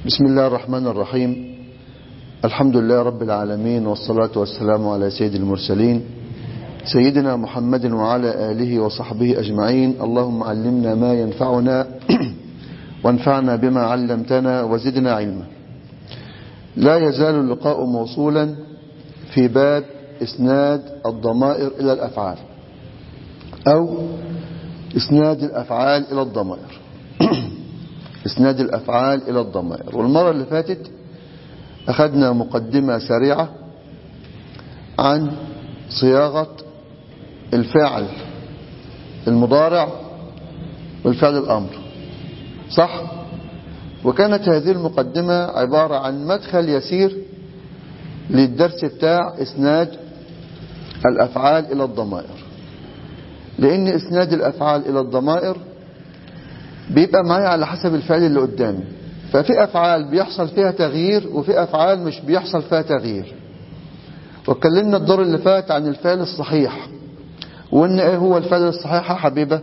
بسم الله الرحمن الرحيم الحمد لله رب العالمين والصلاة والسلام على سيد المرسلين سيدنا محمد وعلى آله وصحبه أجمعين اللهم علمنا ما ينفعنا وانفعنا بما علمتنا وزدنا علما لا يزال اللقاء موصولا في باب إسناد الضمائر إلى الأفعال أو إسناد الأفعال إلى الضمائر إسناد الأفعال إلى الضمائر والمرة اللي فاتت أخذنا مقدمة سريعة عن صياغة الفعل المضارع والفعل الأمر صح؟ وكانت هذه المقدمة عبارة عن مدخل يسير للدرس بتاع إسناد الأفعال إلى الضمائر لأن إسناد الأفعال إلى الضمائر بيبقى معايا على حسب الفعل اللي قدامي ففي أفعال بيحصل فيها تغيير وفي أفعال مش بيحصل فيها تغيير واتكلمنا الدور اللي فات عن الفعل الصحيح وإن إيه هو الفعل الصحيح يا حبيبة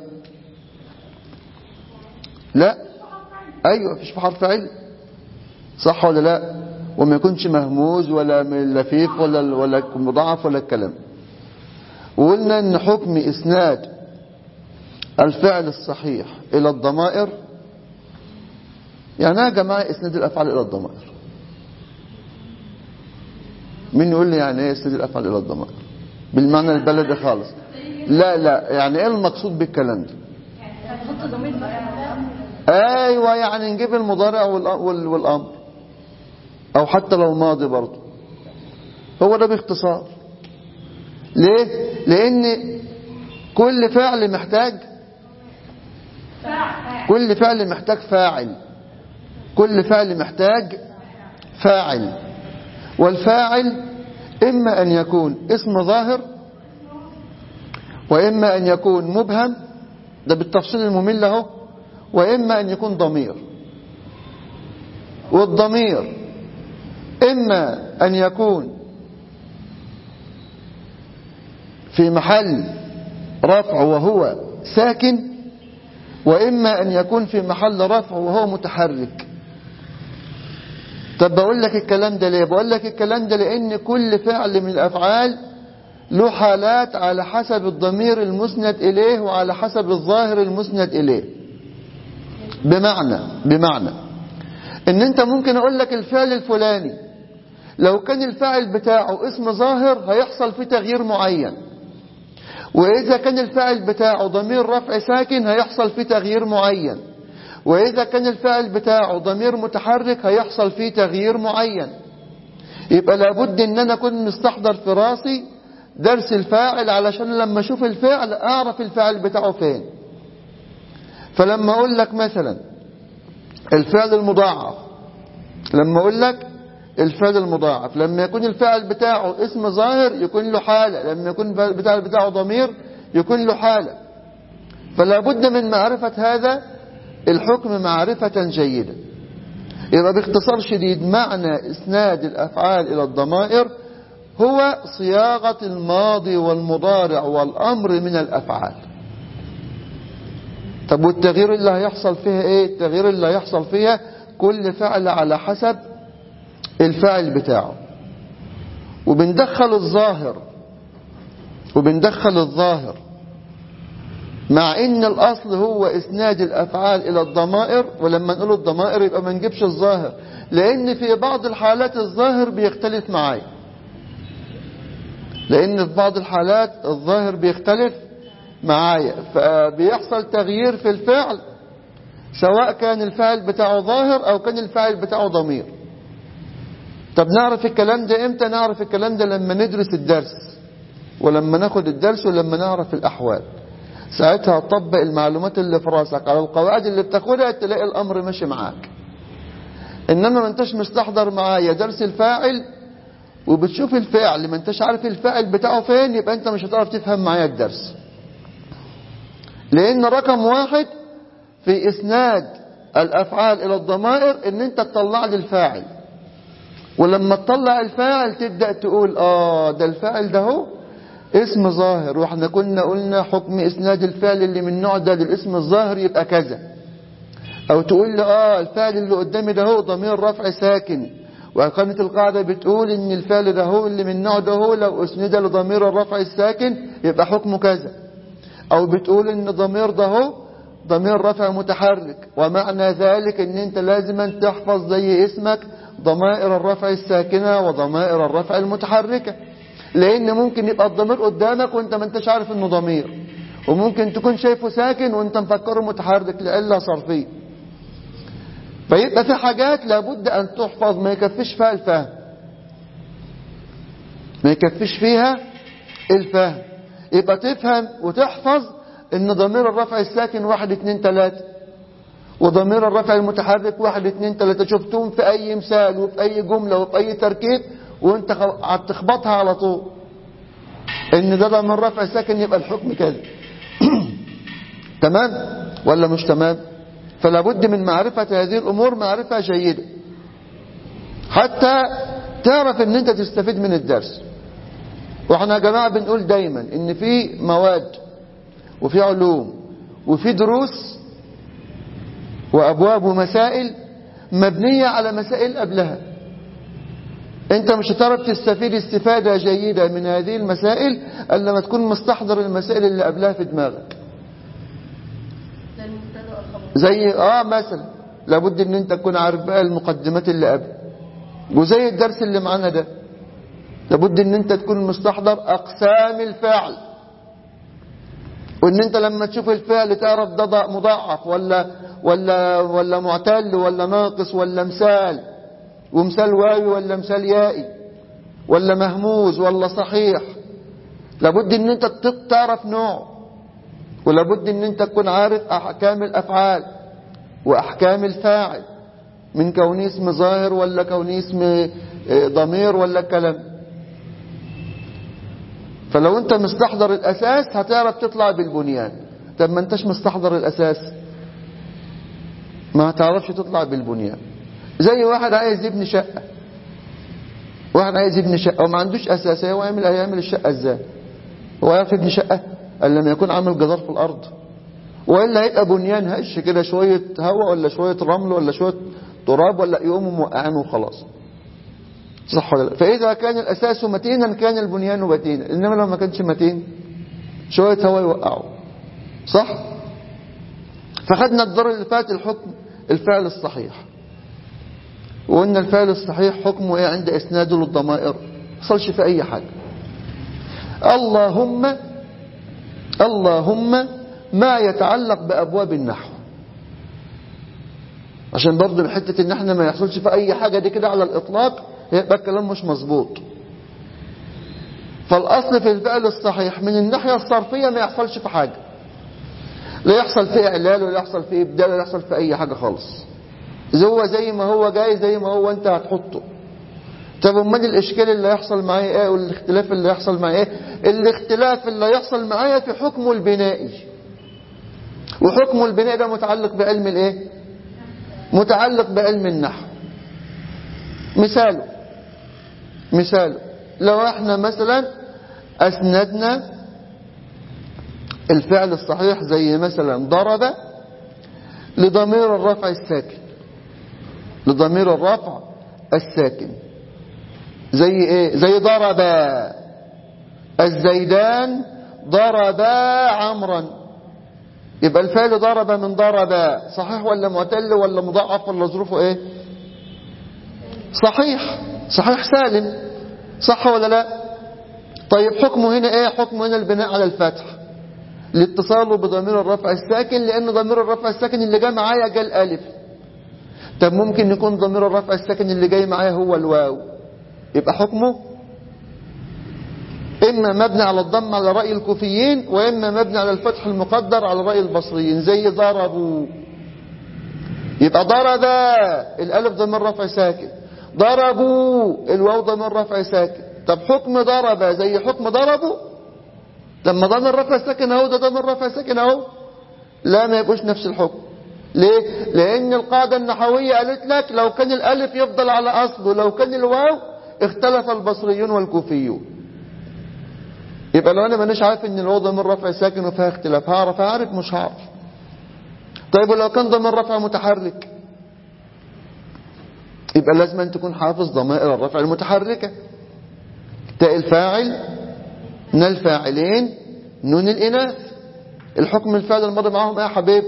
لا أيوة مفيش في حرف علم صح ولا لا وما يكونش مهموز ولا لفيف ولا ولا مضاعف ولا الكلام وقلنا ان حكم اسناد الفعل الصحيح الى الضمائر يعني يا جماعه اسناد الافعال الى الضمائر مين يقول لي يعني ايه اسناد الافعال الى الضمائر بالمعنى البلدي خالص لا لا يعني ايه المقصود بالكلام ده ايوه يعني نجيب المضارع والامر او حتى لو ماضي برضه هو ده باختصار ليه لان كل فعل محتاج كل فعل محتاج فاعل كل فعل محتاج فاعل والفاعل اما ان يكون اسم ظاهر واما ان يكون مبهم ده بالتفصيل الممل اهو واما ان يكون ضمير والضمير اما ان يكون في محل رفع وهو ساكن وإما أن يكون في محل رفع وهو متحرك طب بقول لك الكلام ده ليه بقول لك الكلام ده لأن كل فعل من الأفعال له حالات على حسب الضمير المسند إليه وعلى حسب الظاهر المسند إليه بمعنى بمعنى ان انت ممكن اقول لك الفعل الفلاني لو كان الفاعل بتاعه اسم ظاهر هيحصل فيه تغيير معين وإذا كان الفاعل بتاعه ضمير رفع ساكن هيحصل فيه تغيير معين وإذا كان الفاعل بتاعه ضمير متحرك هيحصل فيه تغيير معين يبقى لابد ان انا اكون مستحضر في راسي درس الفاعل علشان لما اشوف الفعل اعرف الفاعل بتاعه فين فلما اقول لك مثلا الفعل المضاعف لما اقول لك الفعل المضاعف لما يكون الفعل بتاعه اسم ظاهر يكون له حالة لما يكون الفعل بتاعه ضمير يكون له حالة فلا بد من معرفة هذا الحكم معرفة جيدة يبقى باختصار شديد معنى اسناد الأفعال إلى الضمائر هو صياغة الماضي والمضارع والأمر من الأفعال طب والتغيير اللي هيحصل فيها ايه التغيير اللي هيحصل فيها كل فعل على حسب الفاعل بتاعه وبندخل الظاهر وبندخل الظاهر مع ان الاصل هو اسناد الافعال الى الضمائر ولما نقول الضمائر يبقى ما نجيبش الظاهر لان في بعض الحالات الظاهر بيختلف معايا لان في بعض الحالات الظاهر بيختلف معايا فبيحصل تغيير في الفعل سواء كان الفاعل بتاعه ظاهر او كان الفاعل بتاعه ضمير طب نعرف الكلام ده امتى نعرف الكلام ده لما ندرس الدرس ولما ناخد الدرس ولما نعرف الاحوال ساعتها تطبق المعلومات اللي في راسك على القواعد اللي بتاخدها تلاقي الامر ماشي معاك انما ما انتش مستحضر معايا درس الفاعل وبتشوف الفعل ما انتش عارف الفاعل بتاعه فين يبقى انت مش هتعرف تفهم معايا الدرس لان رقم واحد في اسناد الافعال الى الضمائر ان انت تطلع لي الفاعل ولما تطلع الفاعل تبدأ تقول اه ده الفاعل ده هو اسم ظاهر واحنا كنا قلنا حكم اسناد الفعل اللي من النوع ده للاسم الظاهر يبقى كذا او تقول لي اه الفعل اللي قدامي ده هو ضمير رفع ساكن وكانت القاعدة بتقول ان الفعل ده هو اللي من نوع ده هو لو اسند لضمير الرفع الساكن يبقى حكمه كذا او بتقول ان ضمير ده هو ضمير رفع متحرك ومعنى ذلك ان انت لازما تحفظ زي اسمك ضمائر الرفع الساكنة وضمائر الرفع المتحركة لان ممكن يبقى الضمير قدامك وانت ما انتش عارف انه ضمير وممكن تكون شايفه ساكن وانت مفكره متحرك لإلا صرفيه فيبقى في حاجات لابد ان تحفظ ما يكفيش فيها الفهم ما يكفيش فيها الفهم يبقى تفهم وتحفظ ان ضمير الرفع الساكن واحد اتنين تلاتة وضمير الرفع المتحرك واحد اتنين تلاتة شفتهم في اي مثال وفي اي جملة وفي اي تركيب وانت هتخبطها على طول ان ده ضمير رفع ساكن يبقى الحكم كذا تمام ولا مش تمام فلا بد من معرفة هذه الامور معرفة جيدة حتى تعرف ان انت تستفيد من الدرس واحنا يا جماعة بنقول دايما ان في مواد وفي علوم وفي دروس وابواب ومسائل مبنية على مسائل قبلها انت مش هتعرف تستفيد استفادة جيدة من هذه المسائل الا لما تكون مستحضر المسائل اللي قبلها في دماغك زي اه مثلا لابد ان انت تكون عارف بقى المقدمات اللي قبل وزي الدرس اللي معانا ده لابد ان انت تكون مستحضر اقسام الفعل وان انت لما تشوف الفعل تعرف ده مضاعف ولا ولا ولا معتل ولا ناقص ولا مثال ومثال واوي ولا مثال يائي ولا مهموز ولا صحيح لابد ان انت تعرف نوع ولابد ان انت تكون عارف احكام الافعال واحكام الفاعل من كونه اسم ظاهر ولا كونه اسم ضمير ولا كلام فلو انت مستحضر الاساس هتعرف تطلع بالبنيان طب ما انتش مستحضر الاساس ما هتعرفش تطلع بالبنيان زي واحد عايز يبني شقة واحد عايز يبني شقة وما عندوش اساس هو يعمل هيعمل الشقة ازاي هو يعرف يبني شقة الا لما يكون عامل جدار في الارض والا هيبقى بنيان هش كده شوية هواء ولا شوية رمل ولا شوية تراب ولا يقوموا موقعين وخلاص صح ولا لا فاذا كان الاساس متينا كان البنيان متينا انما لو ما كانش متين شوية هواء يوقعوا صح فخدنا الدور اللي فات الحكم الفعل الصحيح وقلنا الفعل الصحيح حكمه ايه عند اسناده للضمائر حصلش في اي حاجة اللهم اللهم ما يتعلق بابواب النحو عشان برضه حتة ان احنا ما يحصلش في اي حاجة دي كده على الاطلاق يبقى الكلام مش مظبوط فالاصل في الفعل الصحيح من الناحية الصرفية ما يحصلش في حاجة لا يحصل فيه اعلال ولا يحصل فيه ابدال ولا يحصل في اي حاجة خالص هو زي ما هو جاي زي ما هو انت هتحطه طب امال الاشكال اللي هيحصل معايا ايه والاختلاف اللي هيحصل معايا ايه الاختلاف اللي هيحصل معايا في حكمه البنائي وحكمه البنائي ده متعلق بعلم الايه متعلق بعلم النحو مثاله مثاله لو احنا مثلا اسندنا الفعل الصحيح زي مثلا ضرب لضمير الرفع الساكن لضمير الرفع الساكن زي ايه زي ضرب الزيدان ضرب عمرا يبقى الفعل ضرب من ضرب صحيح ولا معتل ولا مضاعف ولا ظروفه ايه صحيح صحيح سالم صح ولا لا طيب حكمه هنا ايه حكمه هنا البناء على الفتح لاتصاله بضمير الرفع الساكن لان ضمير الرفع الساكن اللي جاي معايا جاء الالف طب ممكن يكون ضمير الرفع الساكن اللي جاي معايا هو الواو يبقى حكمه إما مبني على الضم على رأي الكوفيين وإما مبني على الفتح المقدر على رأي البصريين زي ضربوا يبقى ضرب الألف ضمير رفع ساكن ضربوا الواو ضمير رفع ساكن طب حكم ضرب زي حكم ضربوا لما ضمير رفع ساكن اهو ده ضمير رفع ساكن اهو لا ما يبقوش نفس الحكم ليه لان القاعدة النحوية قالت لك لو كان الالف يفضل على اصله لو كان الواو اختلف البصريون والكوفيون يبقى لو انا مانيش عارف ان الواو ضمير رفع ساكن وفيها اختلاف هعرف اعرف مش هعرف طيب ولو كان ضمير رفع متحرك يبقى لازم أن تكون حافظ ضمائر الرفع المتحركة تاء الفاعل ن الفاعلين نون الإناث الحكم الفعل الماضي معهم ايه يا حبيب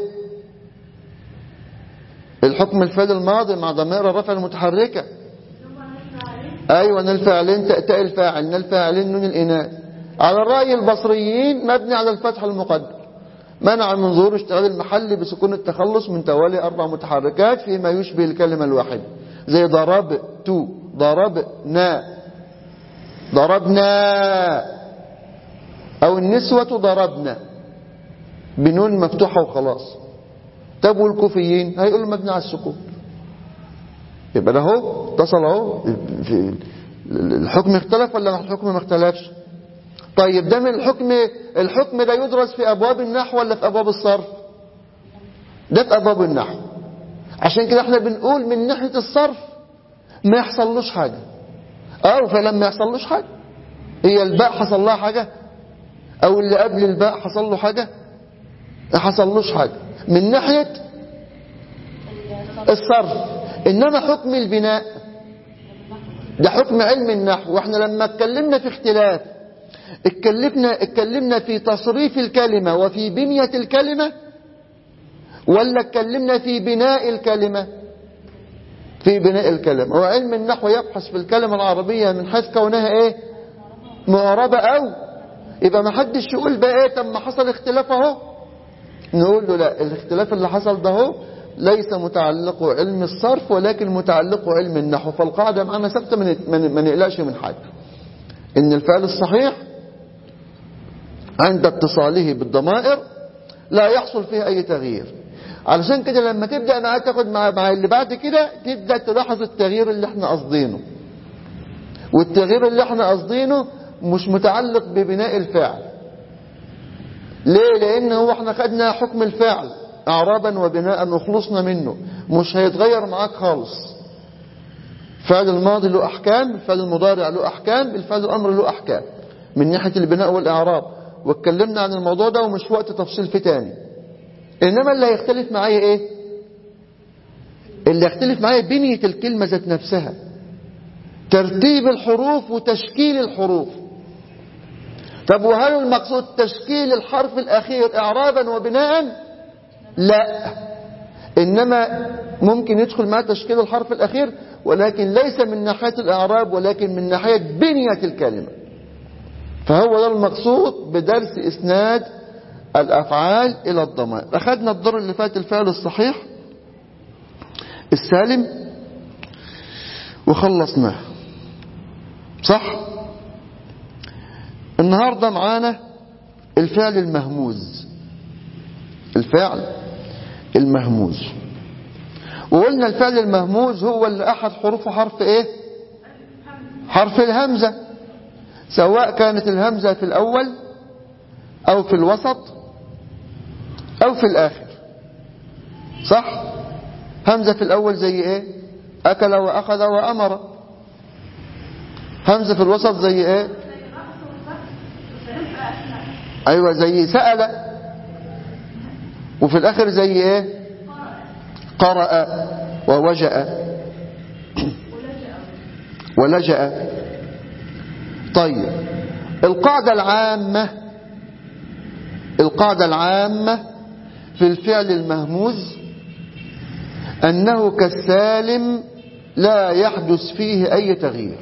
الحكم الفعل الماضي مع ضمائر الرفع المتحركة ايوه ن الفاعلين تاء الفاعل ن الفاعلين نون الإناث على الرأي البصريين مبني على الفتح المقدر منع من ظهور اشتغال المحل بسكون التخلص من توالي أربع متحركات فيما يشبه الكلمة الواحدة زي ضربت ضربنا ضربنا أو النسوة ضربنا بنون مفتوحة وخلاص طب والكوفيين هيقولوا مبني على السكون يبقى ده اهو اتصل اهو الحكم اختلف ولا الحكم ما اختلفش طيب ده من الحكم الحكم ده يدرس في ابواب النحو ولا في ابواب الصرف ده في ابواب النحو عشان كده احنا بنقول من ناحية الصرف ما يحصلوش حاجة او فلما يحصلوش حاجة هي الباء حصل لها حاجة او اللي قبل الباء حصل له حاجة ما حصلوش حاجة من ناحية الصرف انما حكم البناء ده حكم علم النحو واحنا لما اتكلمنا في اختلاف اتكلمنا اتكلمنا في تصريف الكلمة وفي بنية الكلمة ولا اتكلمنا في بناء الكلمة في بناء الكلمة وعلم النحو يبحث في الكلمة العربية من حيث كونها ايه معربة او يبقى ما حدش يقول بقى ايه طب ما حصل اختلاف اهو نقول له لا الاختلاف اللي حصل ده اهو ليس متعلقه علم الصرف ولكن متعلقه علم النحو فالقاعدة معنا ثابتة ما نقلقش من حاجة ان الفعل الصحيح عند اتصاله بالضمائر لا يحصل فيه اي تغيير علشان كده لما تبدأ معاه تاخد مع, مع اللي بعد كده تبدأ تلاحظ التغيير اللي احنا قصدينه والتغيير اللي احنا قصدينه مش متعلق ببناء الفعل ليه لان هو احنا خدنا حكم الفعل اعرابا وبناء وخلصنا منه مش هيتغير معاك خالص الفعل الماضي له احكام الفعل المضارع له احكام الفعل الامر له احكام من ناحية البناء والاعراب واتكلمنا عن الموضوع ده ومش وقت تفصيل فيه تاني انما اللي هيختلف معايا ايه اللي يختلف معايا بنية الكلمة ذات نفسها ترتيب الحروف وتشكيل الحروف طب وهل المقصود تشكيل الحرف الأخير إعرابا وبناء لا إنما ممكن يدخل معاه تشكيل الحرف الأخير ولكن ليس من ناحية الإعراب ولكن من ناحية بنية الكلمة فهو ده المقصود بدرس إسناد الأفعال إلى الضمائر أخذنا الدور اللي فات الفعل الصحيح السالم وخلصناه صح النهاردة معانا الفعل المهموز الفعل المهموز وقلنا الفعل المهموز هو اللي أحد حروفه حرف ايه حرف الهمزة سواء كانت الهمزة في الأول أو في الوسط أو في الآخر صح همزة في الأول زي ايه أكل وأخذ وأمر همزة في الوسط زي ايه ايوه زي سأل وفي الاخر زي ايه قرأ ووجأ ولجأ طيب القاعدة العامة القاعدة العامة في الفعل المهموز أنه كالسالم لا يحدث فيه أي تغيير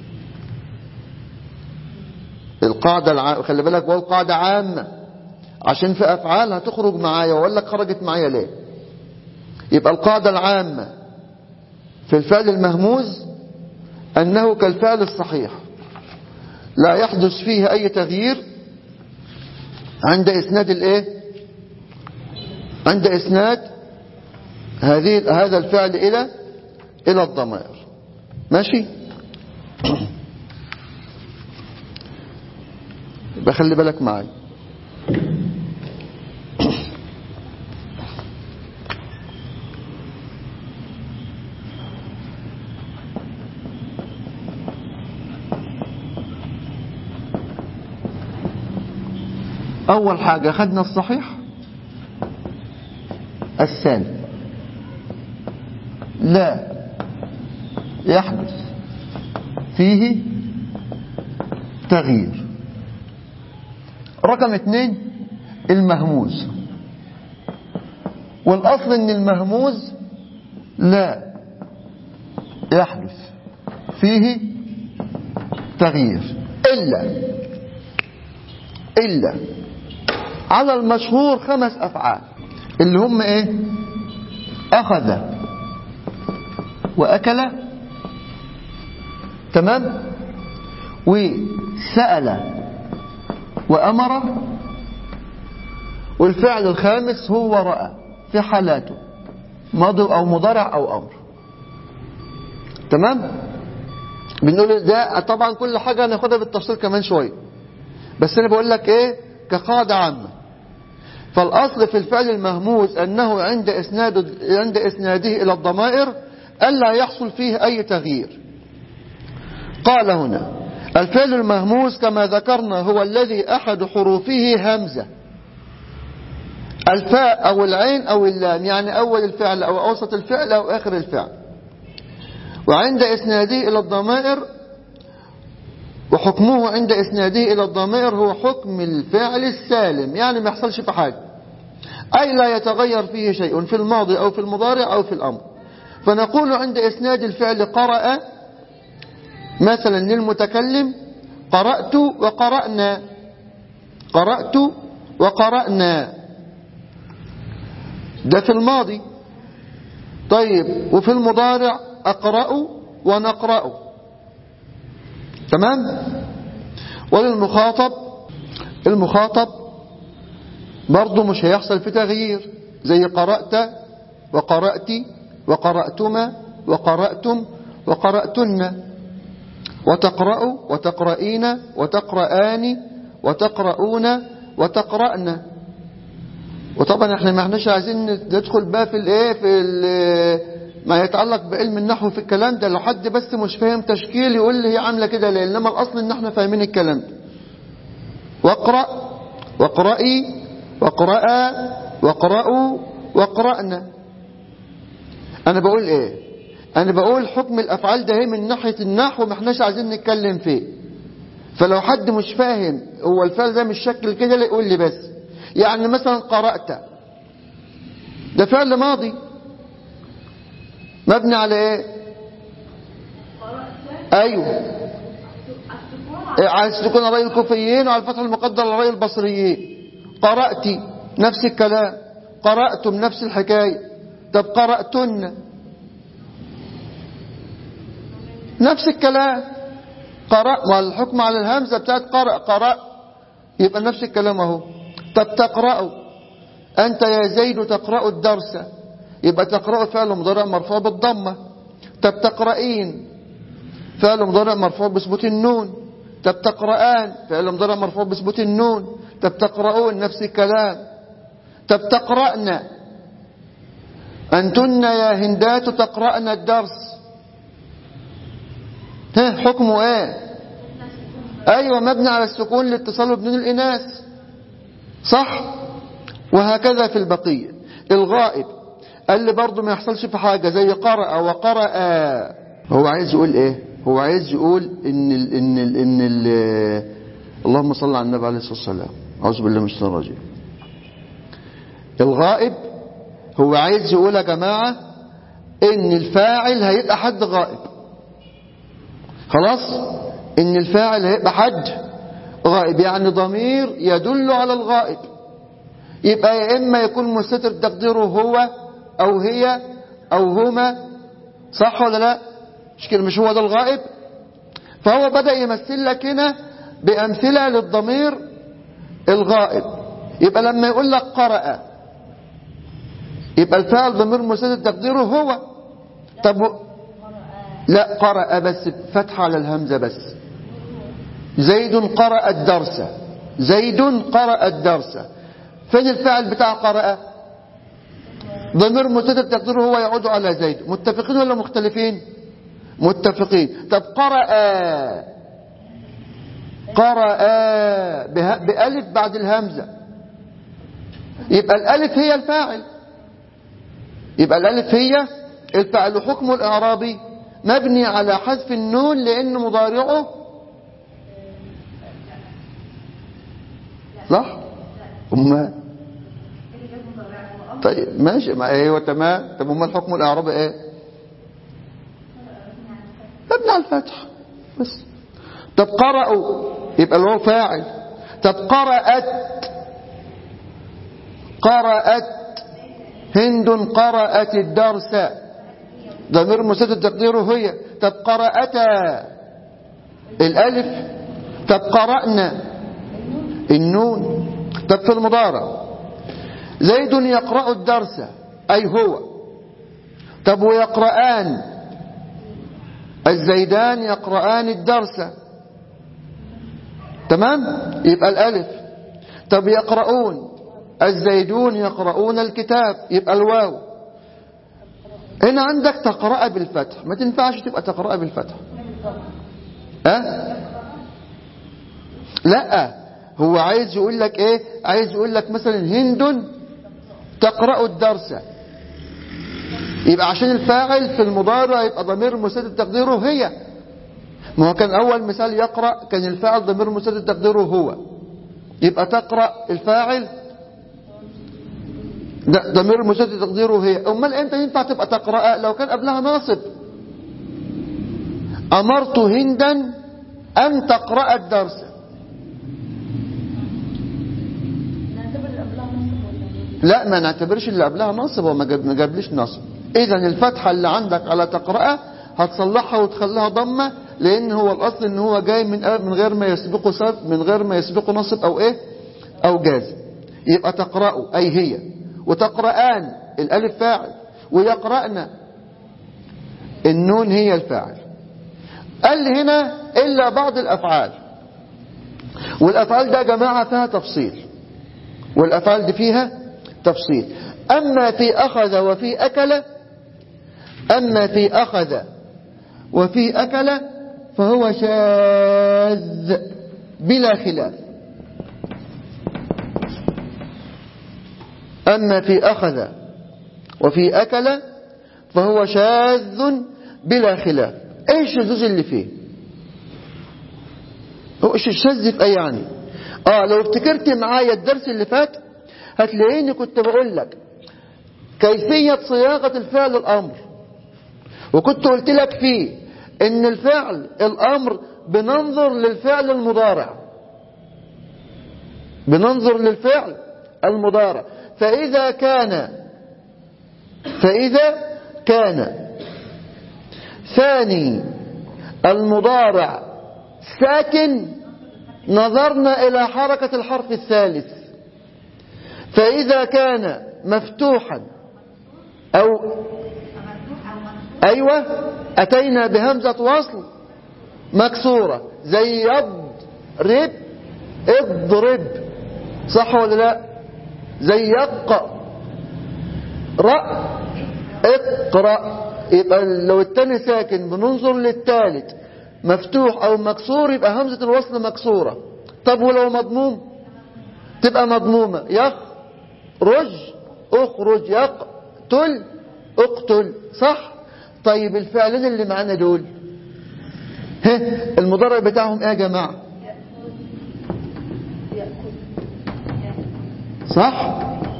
القاعدة العامة خلي بالك وهو قاعدة عامة عشان في أفعال هتخرج معايا وأقول لك خرجت معايا ليه يبقى القاعدة العامة في الفعل المهموز أنه كالفعل الصحيح لا يحدث فيه أي تغيير عند إسناد الإيه عند إسناد هذه هذا الفعل إلى إلى الضمائر ماشي يبقى خلي بالك معايا أول حاجة خدنا الصحيح السالم لا يحدث فيه تغيير رقم اثنين المهموز والأصل ان المهموز لا يحدث فيه تغيير إلا إلا على المشهور خمس أفعال اللي هم إيه أخذ وأكل تمام وسأل وأمر والفعل الخامس هو رأى في حالاته ماضي أو مضارع أو أمر تمام بنقول ده طبعا كل حاجة هناخدها بالتفصيل كمان شوية بس أنا بقول لك إيه كقاعدة عامة فالأصل في الفعل المهموز أنه عند إسناد عند إسناده إلى الضمائر ألا يحصل فيه أي تغيير قال هنا الفعل المهموز كما ذكرنا هو الذي أحد حروفه همزة الفاء أو العين أو اللام يعني أول الفعل أو أوسط الفعل أو آخر الفعل وعند إسناده إلى الضمائر وحكمه عند إسناده إلى الضمائر هو حكم الفعل السالم يعني ما يحصلش في حاجة أي لا يتغير فيه شيء في الماضي أو في المضارع أو في الأمر فنقول عند إسناد الفعل قرأ مثلا للمتكلم قرأت وقرأنا قرأت وقرأنا ده في الماضي طيب وفي المضارع أقرأ ونقرأ تمام وللمخاطب المخاطب برضه مش هيحصل في تغيير زي قرأت وقرأت وقرأتما وقرأتم وقرأتن وتقرأ وتقرأين وتقرآن وتقرؤون وتقرأن وطبعا احنا ما احناش عايزين ندخل بقى في الايه في ما يتعلق بعلم النحو في الكلام ده لو حد بس مش فاهم تشكيل يقول لي هي عامله كده ليه انما الاصل ان احنا فاهمين الكلام ده واقرا واقرأي واقرأ واقرأوا واقرأنا انا بقول ايه انا بقول حكم الافعال ده من ناحيه النحو ما احناش عايزين نتكلم فيه فلو حد مش فاهم هو الفعل ده مش شكل كده لا يقول لي بس يعني مثلا قرأت ده فعل ماضي مبني على ايه ايوه على السكون على الكوفيين وعلى الفتح المقدر على البصريين قرأت نفس الكلام قرأتم نفس الحكاية طب قرأتن نفس الكلام قرأ والحكم على الهمزة بتاعت قرأ قرأ يبقى نفس الكلام اهو طب تقرأ أنت يا زيد تقرأ الدرس يبقى تقرأ فعل مضارع مرفوع بالضمة طب تقرأين فعل مضارع مرفوع بثبوت النون طب تقرآن فعل مضارع مرفوع بثبوت النون طب تقرؤون نفس الكلام طب تقرأنا أنتن يا هندات تقرأن الدرس ها حكمه ايه ايوه مبني على السكون لاتصاله بنون الاناث صح وهكذا في البقية الغائب اللي برضه ما يحصلش في حاجة زي قرأ وقرأ هو عايز يقول ايه هو عايز يقول ان ال ان ال ان ال اللهم صل على النبي عليه الصلاة والسلام اعوذ بالله من الشيطان الرجيم الغائب هو عايز يقول يا جماعة ان الفاعل هيبقى حد غائب خلاص ان الفاعل هيبقى حد غائب يعني ضمير يدل على الغائب يبقى يا اما يكون مستتر تقديره هو او هي او هما صح ولا لا مش كده مش هو ده الغائب فهو بدأ يمثل لك هنا بأمثلة للضمير الغائب يبقى لما يقول لك قرأ يبقى الفاعل ضمير مستتر تقديره هو طب لا قرأ بس فتح على الهمزة بس زيد قرأ الدرس زيد قرأ الدرس فين الفاعل بتاع قرأ ضمير مستتر تقديره هو يعود على زيد متفقين ولا مختلفين متفقين طب قرأ قرأ بألف بعد الهمزة يبقى الألف هي الفاعل يبقى الألف هي الفعل حكم الإعرابي مبني على حذف النون لأن مضارعه صح أما طيب ماشي ما ايوه تمام طب امال الحكم الاعرابي ايه مبني على الفتح بس طب قرأوا يبقى الواو فاعل طب قرأت قرأت هند قرأت الدرس ضمير مسدد تقديره هي طب قرأتا الألف طب قرأنا النون طب في المضارع زيد يقرأ الدرس أي هو طب ويقرآن الزيدان يقرآن الدرس تمام يبقى الألف طب يقرؤون الزيدون يقرؤون الكتاب يبقى الواو هنا عندك تقرأ بالفتح ما تنفعش تبقى تقرأ بالفتح أه؟ لا هو عايز يقول لك ايه عايز يقول لك مثلا هند تقرأ الدرس يبقى عشان الفاعل في المضارع يبقى ضمير مسدد تقديره هي ما هو كان أول مثال يقرأ كان الفاعل ضمير مسدد تقديره هو يبقى تقرأ الفاعل ضمير مسدد تقديره هي أمال أنت ينفع تبقى تقرأ لو كان قبلها ناصب أمرت هندا أن تقرأ الدرس لا ما نعتبرش اللي قبلها نصب وما جاب ما جابليش نصب اذا الفتحه اللي عندك على تقرأها هتصلحها وتخليها ضمه لان هو الاصل ان هو جاي من من غير ما يسبقه صرف من غير ما يسبقه نصب او ايه او جازم يبقى تقرأ اي هي وتقرأان الالف فاعل ويقرأنا النون هي الفاعل قال هنا الا بعض الافعال والافعال ده يا جماعه فيها تفصيل والافعال دي فيها تفصيل أما في أخذ وفي أكل أما في أخذ وفي أكل فهو شاذ بلا خلاف أما في أخذ وفي أكل فهو شاذ بلا خلاف ايش الشذوذ اللي فيه هو ايش الشاذ في ايه يعني اه لو افتكرت معايا الدرس اللي فات هتلاقيني كنت بقول لك كيفية صياغة الفعل الأمر وكنت قلت لك فيه ان الفعل الأمر بننظر للفعل المضارع بننظر للفعل المضارع فإذا كان فإذا كان ثاني المضارع ساكن نظرنا إلى حركة الحرف الثالث فإذا كان مفتوحا أو أيوة أتينا بهمزة وصل مكسورة زي يضرب اضرب صح ولا لا زي يق رأ اقرأ يبقى لو التاني ساكن بننظر للتالت مفتوح او مكسور يبقى همزة الوصل مكسورة طب ولو مضموم تبقى مضمومة يخرج اخرج يقتل اقتل صح طيب الفعلين اللي معانا دول ها المضارع بتاعهم ايه يا جماعة صح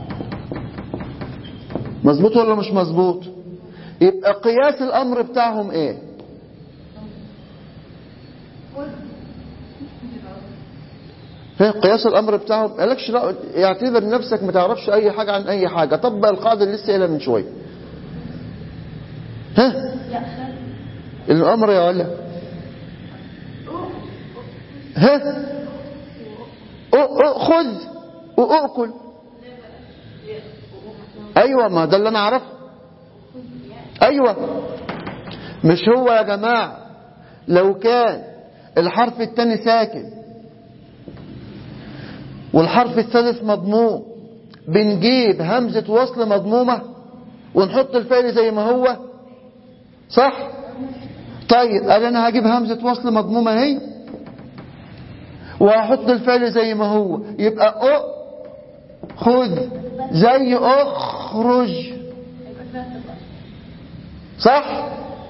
مظبوط ولا مش مظبوط يبقى قياس الامر بتاعهم ايه ها قياس الامر بتاعهم قالكش لا اعتبر نفسك ما تعرفش اي حاجه عن اي حاجه طبق القاعده اللي لسه قايلها من شويه ها الامر يا ولا ها خذ واكل ايوه ما ده اللي انا اعرفه ايوه مش هو يا جماعه لو كان الحرف الثاني ساكن والحرف الثالث مضموم بنجيب همزة وصل مضمومة ونحط الفعل زي ما هو صح طيب قال انا هجيب همزة وصل مضمومة اهي وهحط الفعل زي ما هو يبقى أ خذ زي اخرج صح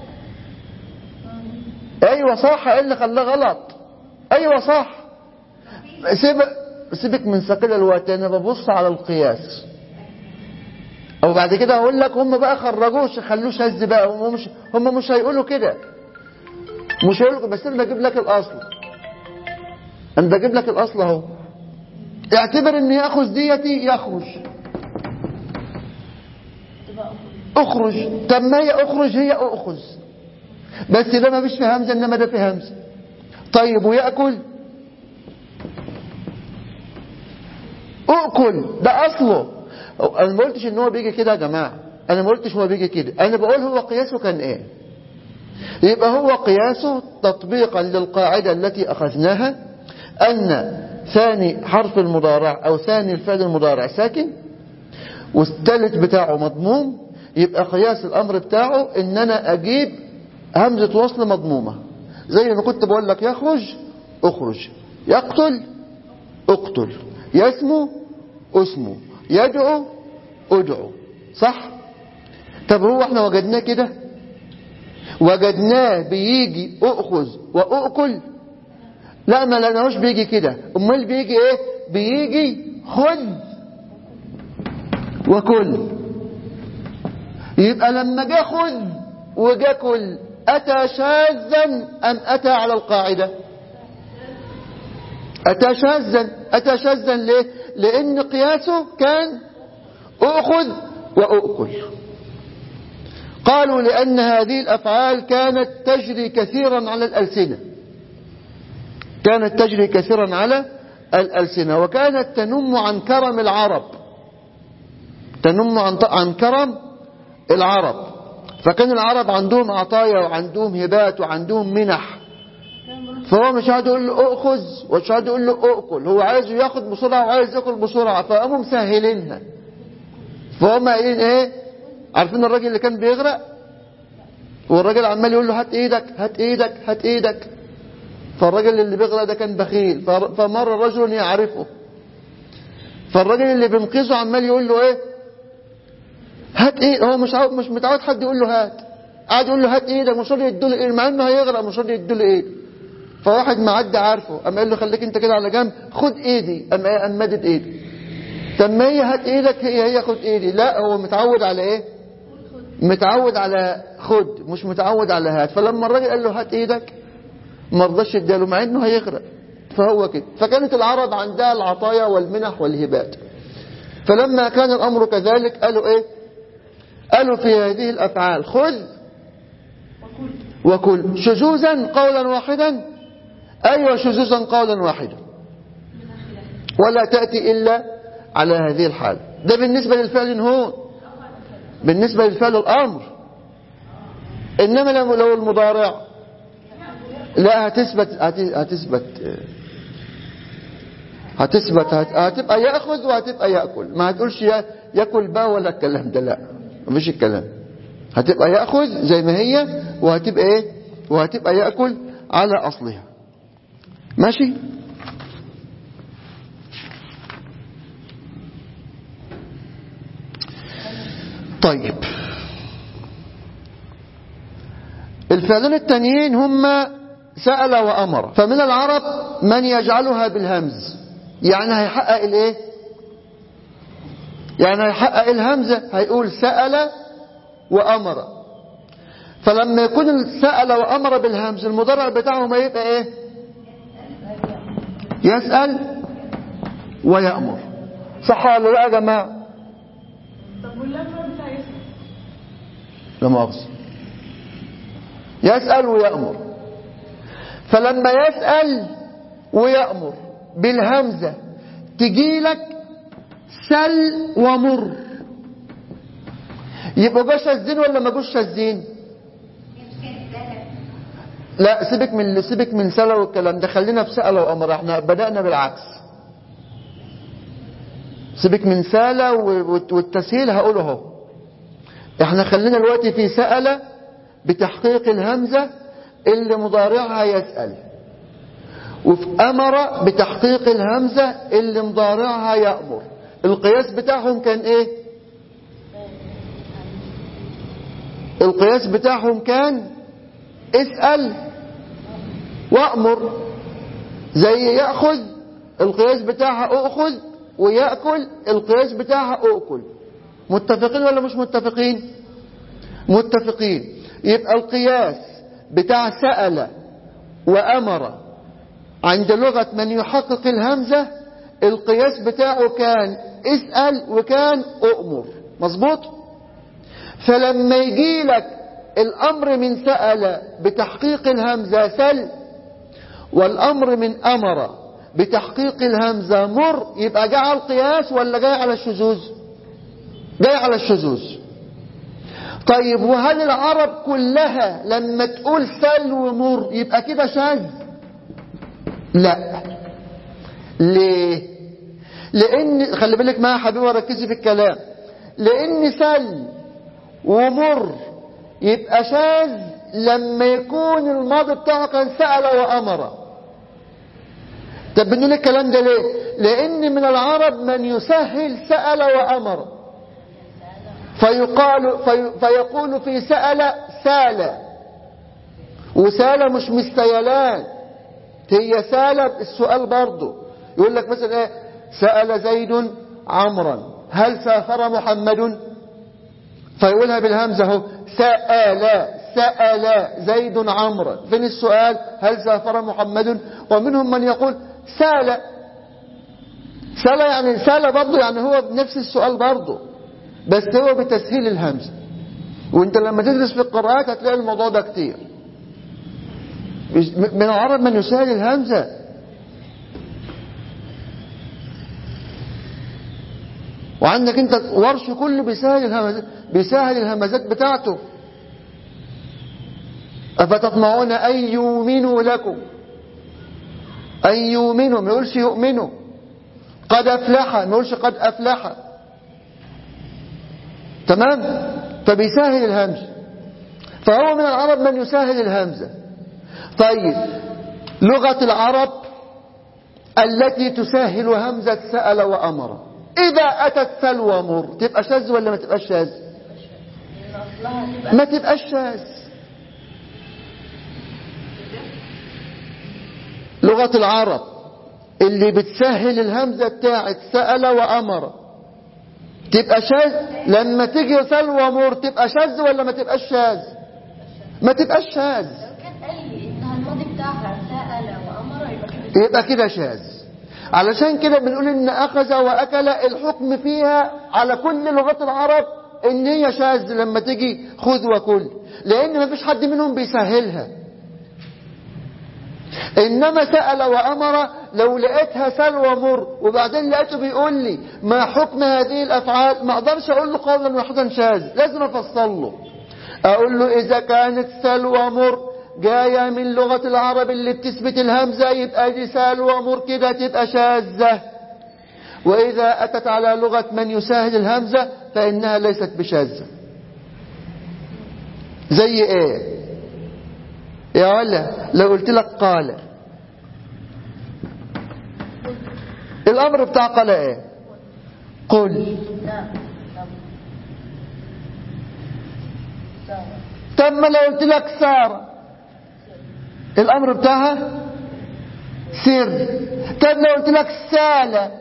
ايوه صح ايه اللي خلاه غلط ايوه صح سيبك سيبك من ثقيل الوقت انا ببص على القياس او بعد كده اقول لك هم بقى خرجوش خلوه شاذ بقى هم مش هم مش هيقولوا كده مش هيقولوا بس انا بجيب لك الاصل انا بجيب لك الاصل اهو اعتبر ان ياخذ ديتي يخرج اخرج طب ما هي اخرج هي اخذ بس ده ما فيش في همزه انما ده في همزه طيب وياكل اكل ده اصله انا ما قلتش ان هو بيجي كده يا جماعه انا ما قلتش هو بيجي كده انا بقول هو قياسه كان ايه يبقى هو قياسه تطبيقا للقاعده التي اخذناها ان ثاني حرف المضارع او ثاني الفعل المضارع ساكن والثالث بتاعه مضموم يبقى قياس الامر بتاعه ان انا اجيب همزه وصل مضمومه زي ما كنت بقول لك يخرج اخرج يقتل اقتل يسمو اسمه يدعو ادعو صح طب هو احنا وجدناه كده وجدناه بيجي اخذ واكل لا ما لقيناهوش بيجي كده امال بيجي ايه بيجي خذ وكل يبقى لما جه خذ وجا كل اتى شاذا ام اتى على القاعده اتى شاذا اتى شاذا ليه لان قياسه كان اخذ واكل قالوا لان هذه الافعال كانت تجري كثيرا على الالسنه كانت تجري كثيرا على الألسنة وكانت تنم عن كرم العرب تنم عن عن كرم العرب فكان العرب عندهم عطايا وعندهم هبات وعندهم منح فهو مش قاعد يقول له اخذ ومش قاعد يقول له اكل هو عايز ياخد بسرعه وعايز ياكل بسرعه فقاموا مسهلينها فهم قايلين ايه عارفين الراجل اللي كان بيغرق والراجل عمال يقول له هات ايدك هات ايدك هات ايدك فالراجل اللي بيغرق ده كان بخيل فمر رجل يعرفه فالراجل اللي بينقذه عمال يقول له ايه هات ايه هو مش عاو... مش متعود حد يقول له هات قاعد يقول له هات ايدك مش راضي يديله ايه مع انه هيغرق مش راضي يديله ايه فواحد معدي عارفه قام قال له خليك انت كده على جنب خد ايدي قام ايه قام مدد ايدي طب ما هي هات ايدك هي هي خد ايدي لا هو متعود على ايه متعود على خد مش متعود على هات فلما الراجل قال له هات ايدك ما رضاش يديله مع انه هيغرق فهو كده فكانت العرب عندها العطايا والمنح والهبات فلما كان الامر كذلك قالوا ايه قالوا في هذه الافعال خذ وكل شذوذا قولا واحدا ايوه شذوذا قولا واحدا ولا تاتي الا على هذه الحال ده بالنسبه للفعل هون بالنسبه للفعل الامر انما لو المضارع لا هتثبت هتثبت هتثبت هتبقى ياخذ وهتبقى ياكل ما هتقولش ياكل بقى ولا الكلام ده لا مفيش الكلام هتبقى ياخذ زي ما هي وهتبقى ايه وهتبقى ياكل على اصلها ماشي طيب الفعلين التانيين هما سأل وأمر فمن العرب من يجعلها بالهمز يعني هيحقق الايه يعني هيحقق الهمزة هيقول سأل وأمر فلما يكون سأل وأمر بالهمز المضارع بتاعه ما يبقى ايه يسأل ويأمر صح ولا لا يا جماعة طب واللمة بتاع يسأل لا مؤاخذة يسأل ويأمر فلما يسأل ويأمر بالهمزة تجي لك سل ومر يبقوا جوش شاذين ولا ما جوش شاذين لا سيبك من سيبك من سأل والكلام ده خلينا في سأل وأمر احنا بدأنا بالعكس سيبك من سأل والتسهيل هقوله اهو احنا خلينا دلوقتي في سأل بتحقيق الهمزة اللي مضارعها يسأل وفي أمر بتحقيق الهمزة اللي مضارعها يأمر القياس بتاعهم كان ايه القياس بتاعهم كان اسأل وأمر زي يأخذ القياس بتاعها أخذ ويأكل القياس بتاعها أكل متفقين ولا مش متفقين متفقين يبقى القياس بتاع سأل وأمر عند لغة من يحقق الهمزة القياس بتاعه كان اسأل وكان أؤمر مظبوط فلما يجي لك الأمر من سأل بتحقيق الهمزة سل والأمر من أمر بتحقيق الهمزة مر يبقى جاء على القياس ولا جاي على الشذوذ جاي على الشذوذ طيب وهل العرب كلها لما تقول سل ومر يبقى كده شاذ لا ليه لان خلي بالك معايا يا حبيبي وركزي في الكلام لان سل ومر يبقى شاذ لما يكون الماضي بتاعه كان سأل وأمر طب بنقول الكلام ده ليه لان من العرب من يسهل سأل وأمر فيقال في فيقول في سأل سال وسال مش مستيلان هي سال السؤال برضه يقول لك مثلا ايه سأل زيد عمرا هل سافر محمد فيقولها بالهمزة اهو سأل سأل زيد عمرا فين السؤال هل سافر محمد ومنهم من يقول سال سال يعني سال برضه يعني هو بنفس السؤال برضه بس هو بتسهيل الهمزة وانت لما تدرس في القراءات هتلاقي الموضوع ده كتير من العرب من يسهل الهمزة وعندك انت ورش كله بيسهل الهمزات بيسهل الهمزات بتاعته أفتطمعون أن يؤمنوا لكم أن يؤمنوا ما يقولش يؤمنوا قد أفلح ما يقولش قد أفلح تمام فبيسهل الهمزة فهو من العرب من يسهل الهمزة طيب لغة العرب التي تسهل همزة سأل وأمر إذا أتت سلوى مر تبقى شاذ ولا ما تبقاش شاذ ما تبقاش شاذ لغة العرب اللي بتسهل الهمزة بتاعت سأل وأمر تبقى شاذ لما تيجي سلوى مر تبقى شاذ ولا ما تبقاش شاذ ما تبقاش شاذ لو كان قال لي انها الماضي بتاعها سأل وأمر يبقى كده يبقى كده شاذ علشان كده بنقول ان اخذ واكل الحكم فيها على كل لغات العرب ان هي شاذ لما تيجي خذ وكل لان ما فيش حد منهم بيسهلها انما سأل وامر لو لقيتها سل ومر وبعدين لقيته بيقول لي ما حكم هذه الافعال ما اقدرش اقول له قولا واحدا شاذ لازم افصل له اقول له اذا كانت سل ومر جاية من لغة العرب اللي بتثبت الهمزة يبقى دي سال ومر كده تبقى شاذة وإذا أتت على لغة من يساهل الهمزة فإنها ليست بشاذة زي إيه يا ولا لو قلت لك قال الأمر بتاع قال إيه قل نعم نعم سواء طب ما لو قلت لك سار الامر بتاعها سر طب لو قلت لك سال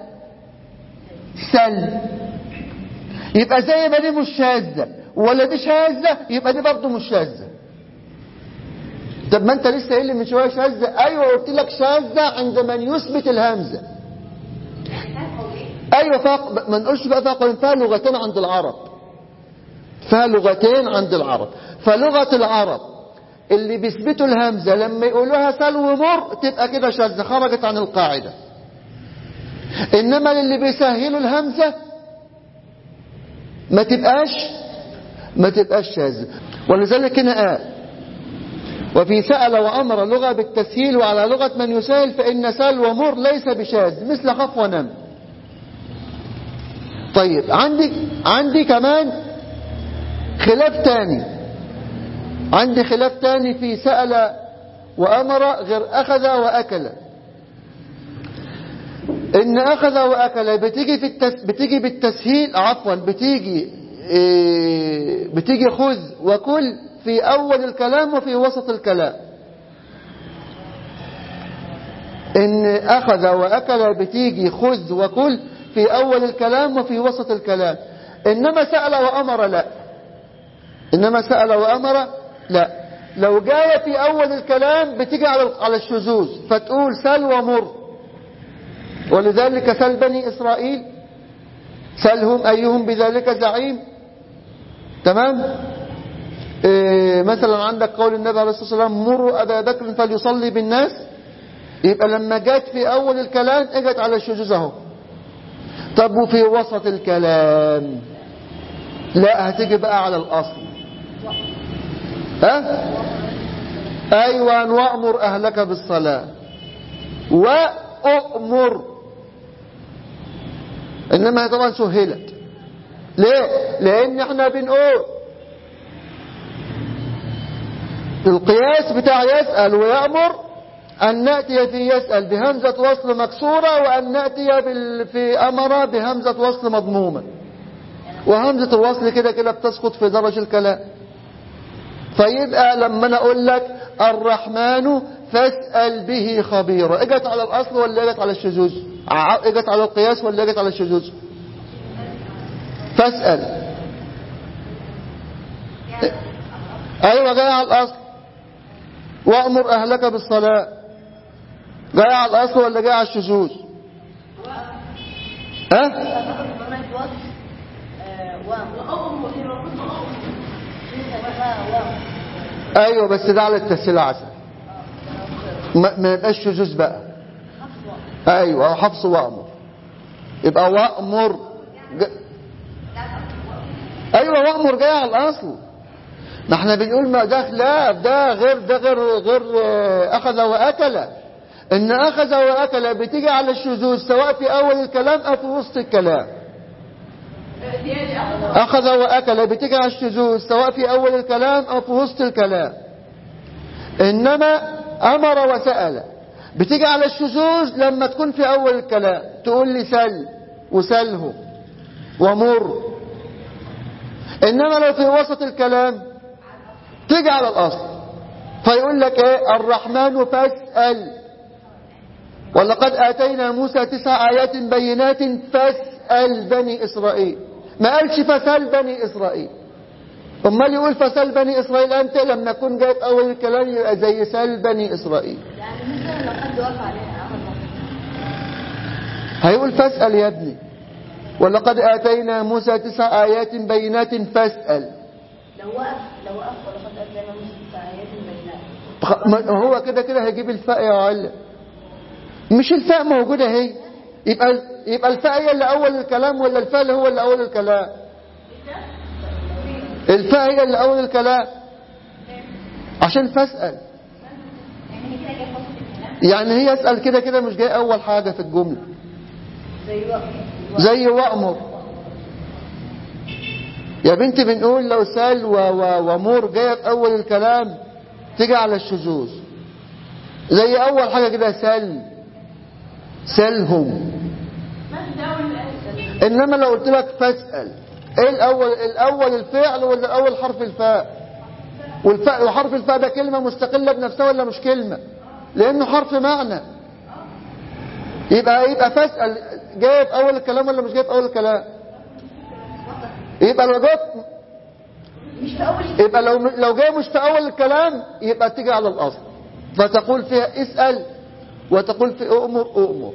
سل يبقى زي ما دي مش شاذة ولا دي شاذة يبقى دي برضه مش شاذة طب ما انت لسه قايل لي من شويه شاذة ايوه قلت لك شاذة عند من يثبت الهمزة ايوه فاق ما نقولش بقى فاق فيها لغتين عند العرب فيها لغتين عند العرب فلغة العرب اللي بيثبتوا الهمزة لما يقولوها سل ومر تبقى كده شاذة خرجت عن القاعدة إنما اللي بيسهلوا الهمزة ما تبقاش ما تبقاش شاذة ولذلك هنا قال وفي سأل وأمر لغة بالتسهيل وعلى لغة من يسهل فإن سل ومر ليس بشاذ مثل خف ونم طيب عندي عندي كمان خلاف تاني عندي خلاف تاني في سأل وأمر غير أخذ وأكل إن أخذ وأكل بتيجي في التس... بتيجي بالتسهيل عفوا بتيجي إيه بتيجي خذ وكل في أول الكلام وفي وسط الكلام إن أخذ وأكل بتيجي خذ وكل في أول الكلام وفي وسط الكلام إنما سأل وأمر لا إنما سأل وأمر لا لو جاية في أول الكلام بتيجي على على الشذوذ فتقول سل ومر ولذلك سل بني إسرائيل سلهم أيهم بذلك زعيم تمام إيه مثلا عندك قول النبي عليه الصلاة والسلام مروا أبا بكر فليصلي بالناس يبقى لما جت في أول الكلام اجت على الشذوذ اهو طب وفي وسط الكلام لا هتيجي بقى على الأصل ها أيوة وأمر أهلك بالصلاة وأمر إنما هي طبعا سهلت ليه لأن احنا بنقول القياس بتاع يسأل ويأمر أن نأتي في يسأل بهمزة وصل مكسورة وأن نأتي بال- في أمر بهمزة وصل مضمومة وهمزة الوصل كده كده بتسقط في درج الكلام فيبقى لما أنا أقول لك الرحمن فاسأل به خبيرا اجت على الأصل ولا اجت على الشذوذ ع- اجت على القياس ولا اجت على الشذوذ فاسأل أيوة جاي على الأصل وأمر أهلك بالصلاة جاي على الأصل ولا جاي على الشذوذ ها ضمانة وصف آه، وأم وأم أيوة بس ده على التسهيل عسل ما ما يبقاش شذوذ بقى أيوة حفص وأمر يبقى وأمر ج... أيوة وأمر جاي على الأصل ما احنا بنقول ما ده لا ده غير ده غير غير آه، أخذ وأكل إن أخذ وأكل بتيجي على الشذوذ سواء في أول الكلام أو في وسط الكلام دي دي أخذ أخذ وأكل بتيجي على الشذوذ سواء في أول الكلام أو في وسط الكلام إنما أمر وسأل بتيجي على الشذوذ لما تكون في أول الكلام تقول لي سل وسله ومر إنما لو في وسط الكلام تيجي على الأصل فيقول لك إيه الرحمن فاسأل ولقد آتينا موسى تسع آيات بينات فاسأل بني إسرائيل ما قالش فسأل بني إسرائيل امال يقول فسأل بني إسرائيل أنت لم نكن جايب أول الكلام يبقى زي سأل بني إسرائيل يعني مثلا لو حد وقف عليها أخذ موقف هيقول فاسأل يا ابني ولقد آتينا موسى تسع آيات بينات فاسأل لو وقف لو وقف ولقد أتينا موسى تسع آيات بينات خ- ما هو كده كده هيجيب الفاء يا معلم مش الفاء موجودة اهي يبقى يبقى الفاء هي اللي أول الكلام ولا الفاء اللي هو اللي أول الكلام الفاء هي اللي أول الكلام عشان فاسأل يعني هي اسأل كده كده مش جاي أول حاجة في الجملة زي وقف زي وأمر يا بنتي بنقول لو سال و- و- ومر جاية في أول الكلام تيجي على الشذوذ زي أول حاجة كده سل سلهم بس ده أول الآية إنما لو قلت لك فاسأل إيه الأول الأول الفعل ولا الأول حرف الفاء والفاء وحرف الفاء ده كلمة مستقلة بنفسها ولا مش كلمة لأنه حرف معنى يبقى يبقى فاسأل جاي في أول الكلام ولا مش جاي في أول الكلام يبقى لو جاي مش في أول يبقى لو لو جاي مش في أول الكلام يبقى تيجي على الأصل فتقول فيها اسأل وتقول في أؤمر أؤمر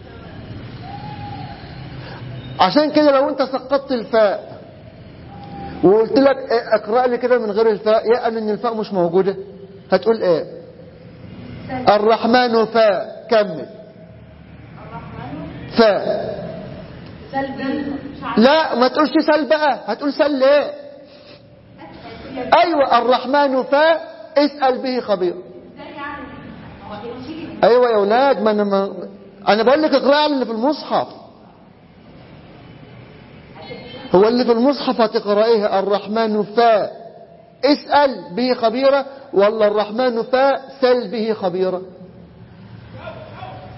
عشان كده لو انت سقطت الفاء وقلت لك إيه، اقرأ لي كده من غير الفاء يعني ان الفاء مش موجودة هتقول ايه الرحمن فاء كمل فاء سلبي لا ما تقولش سل بقى هتقول سل ليه ايوه الرحمن فاء اسأل به خبير ايوه يا اولاد ما انا ما انا بقول لك اقرا اللي في المصحف هو اللي في المصحف هتقرأيه الرحمن فاء اسأل به خبيرة ولا الرحمن فاء سل به خبيرة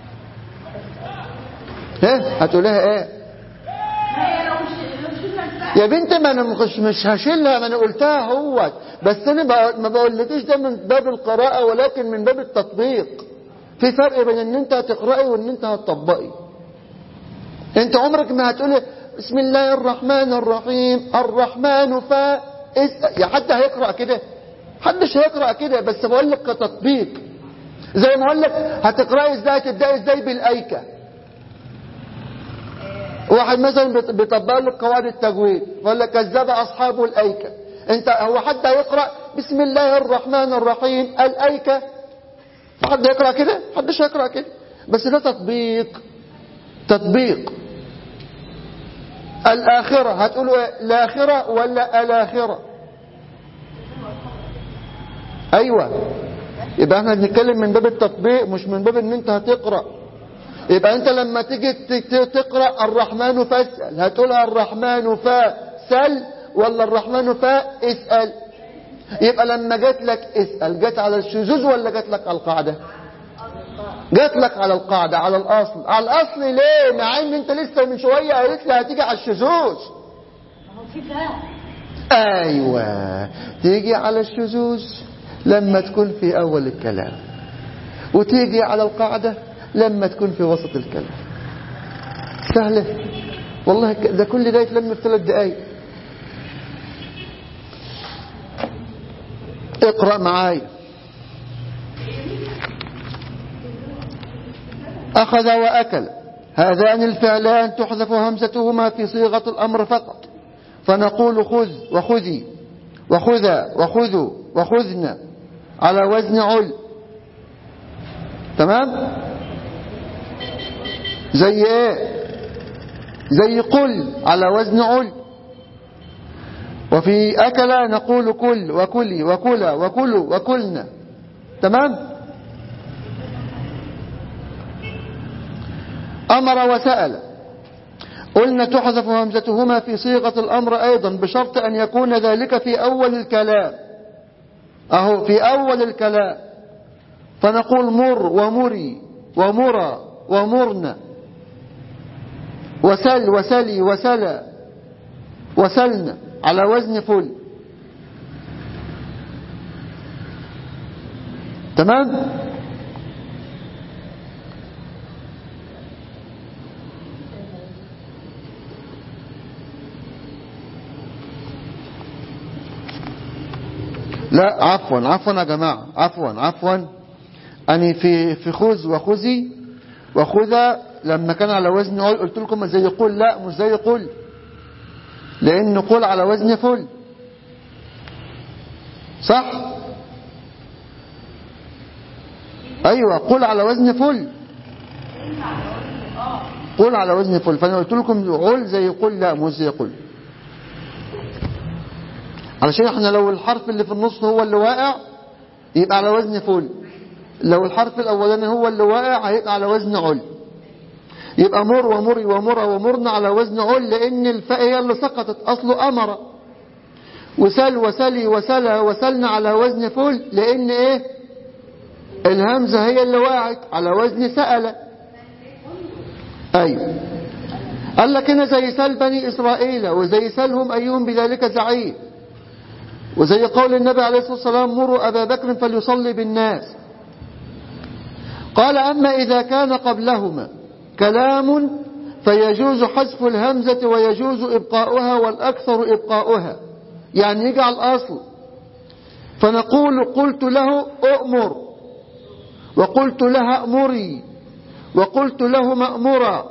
ها هتقولها ايه ما هي لو مش لو شلنا الفاء يا بنت ما انا مش مش هشيلها ما انا قلتها هو بس انا بق- ما بقولكيش ده من باب القراءة ولكن من باب التطبيق في فرق بين ان انت هتقرأي وان انت هتطبقي انت عمرك ما هتقولي بسم الله الرحمن الرحيم الرحمن ف اس- يا حد هيقرأ كده حدش هيقرأ كده بس بقول لك كتطبيق زي ما اقول لك هتقرأي ازاي تبدأي ازاي بالأيكة واحد مثلا بيط- بيطبق لك قواعد التجويد يقول لك كذب اصحاب الايكه انت هو حد هيقرا بسم الله الرحمن الرحيم الايكه حد يقرا كده حدش هيقرا كده بس ده تطبيق تطبيق الاخره هتقولوا ايه الاخره ولا الاخره ايوه يبقى احنا بنتكلم من باب التطبيق مش من باب ان انت هتقرا يبقى انت لما تيجي ت- ت- تقرا الرحمن فاسال هتقولها الرحمن فسل ولا الرحمن فاسال يبقى لما جات لك اسال جات على الشذوذ ولا جات لك على القاعده جات لك على القاعده على الاصل على الاصل ليه مع ان انت لسه من شويه قالت لي هتيجي على الشذوذ هو في فرق ايوه تيجي على الشذوذ لما تكون في اول الكلام وتيجي على القاعده لما تكون في وسط الكلام سهله والله ك- ده كل ده يتلم في ثلاث دقايق اقرا معايا اخذ واكل هذان الفعلان تحذف همزتهما في صيغه الامر فقط فنقول خذ وخذي وخذا وخذوا وخذنا على وزن عل تمام زي ايه زي قل على وزن عل وفي أكل نقول كل وكلي وكلا وكلوا وكلنا تمام أمر وسأل قلنا تحذف همزتهما في صيغة الأمر أيضا بشرط أن يكون ذلك في أول الكلام أهو في أول الكلام فنقول مر ومري ومرى ومرنا وسل وسلي وسلا وسلنا على وزن فل تمام لا عفوا عفوا يا جماعة عفوا عفوا أني في في خذ وخذي وخذا لما كان على وزن عل قلت لكم زي قل لا مش زي قل لأن قل على وزن فل صح أيوة قل على وزن فل قل على وزن فل فأنا قلت لكم عل زي قل لا مش زي قل علشان احنا لو الحرف اللي في النص هو اللي واقع يبقى على وزن فل لو الحرف الاولاني هو اللي واقع هيبقى على وزن عل يبقى مر ومري ومرى ومرنا على وزن عل لان الفاء هي اللي سقطت اصله امر وسل وسلي وسلا وسلنا على وزن فل لان ايه الهمزه هي اللي وقعت على وزن سأل ايوه قال لك هنا زي سل بني اسرائيل وزي سلهم ايهم بذلك زعيم وزي قول النبي عليه الصلاة والسلام مروا أبا بكر فليصلي بالناس قال أما إذا كان قبلهما كلام فيجوز حذف الهمزة ويجوز إبقاؤها والأكثر إبقاؤها يعني يجعل أصل فنقول قلت له أؤمر وقلت لها أمري وقلت له مأمرا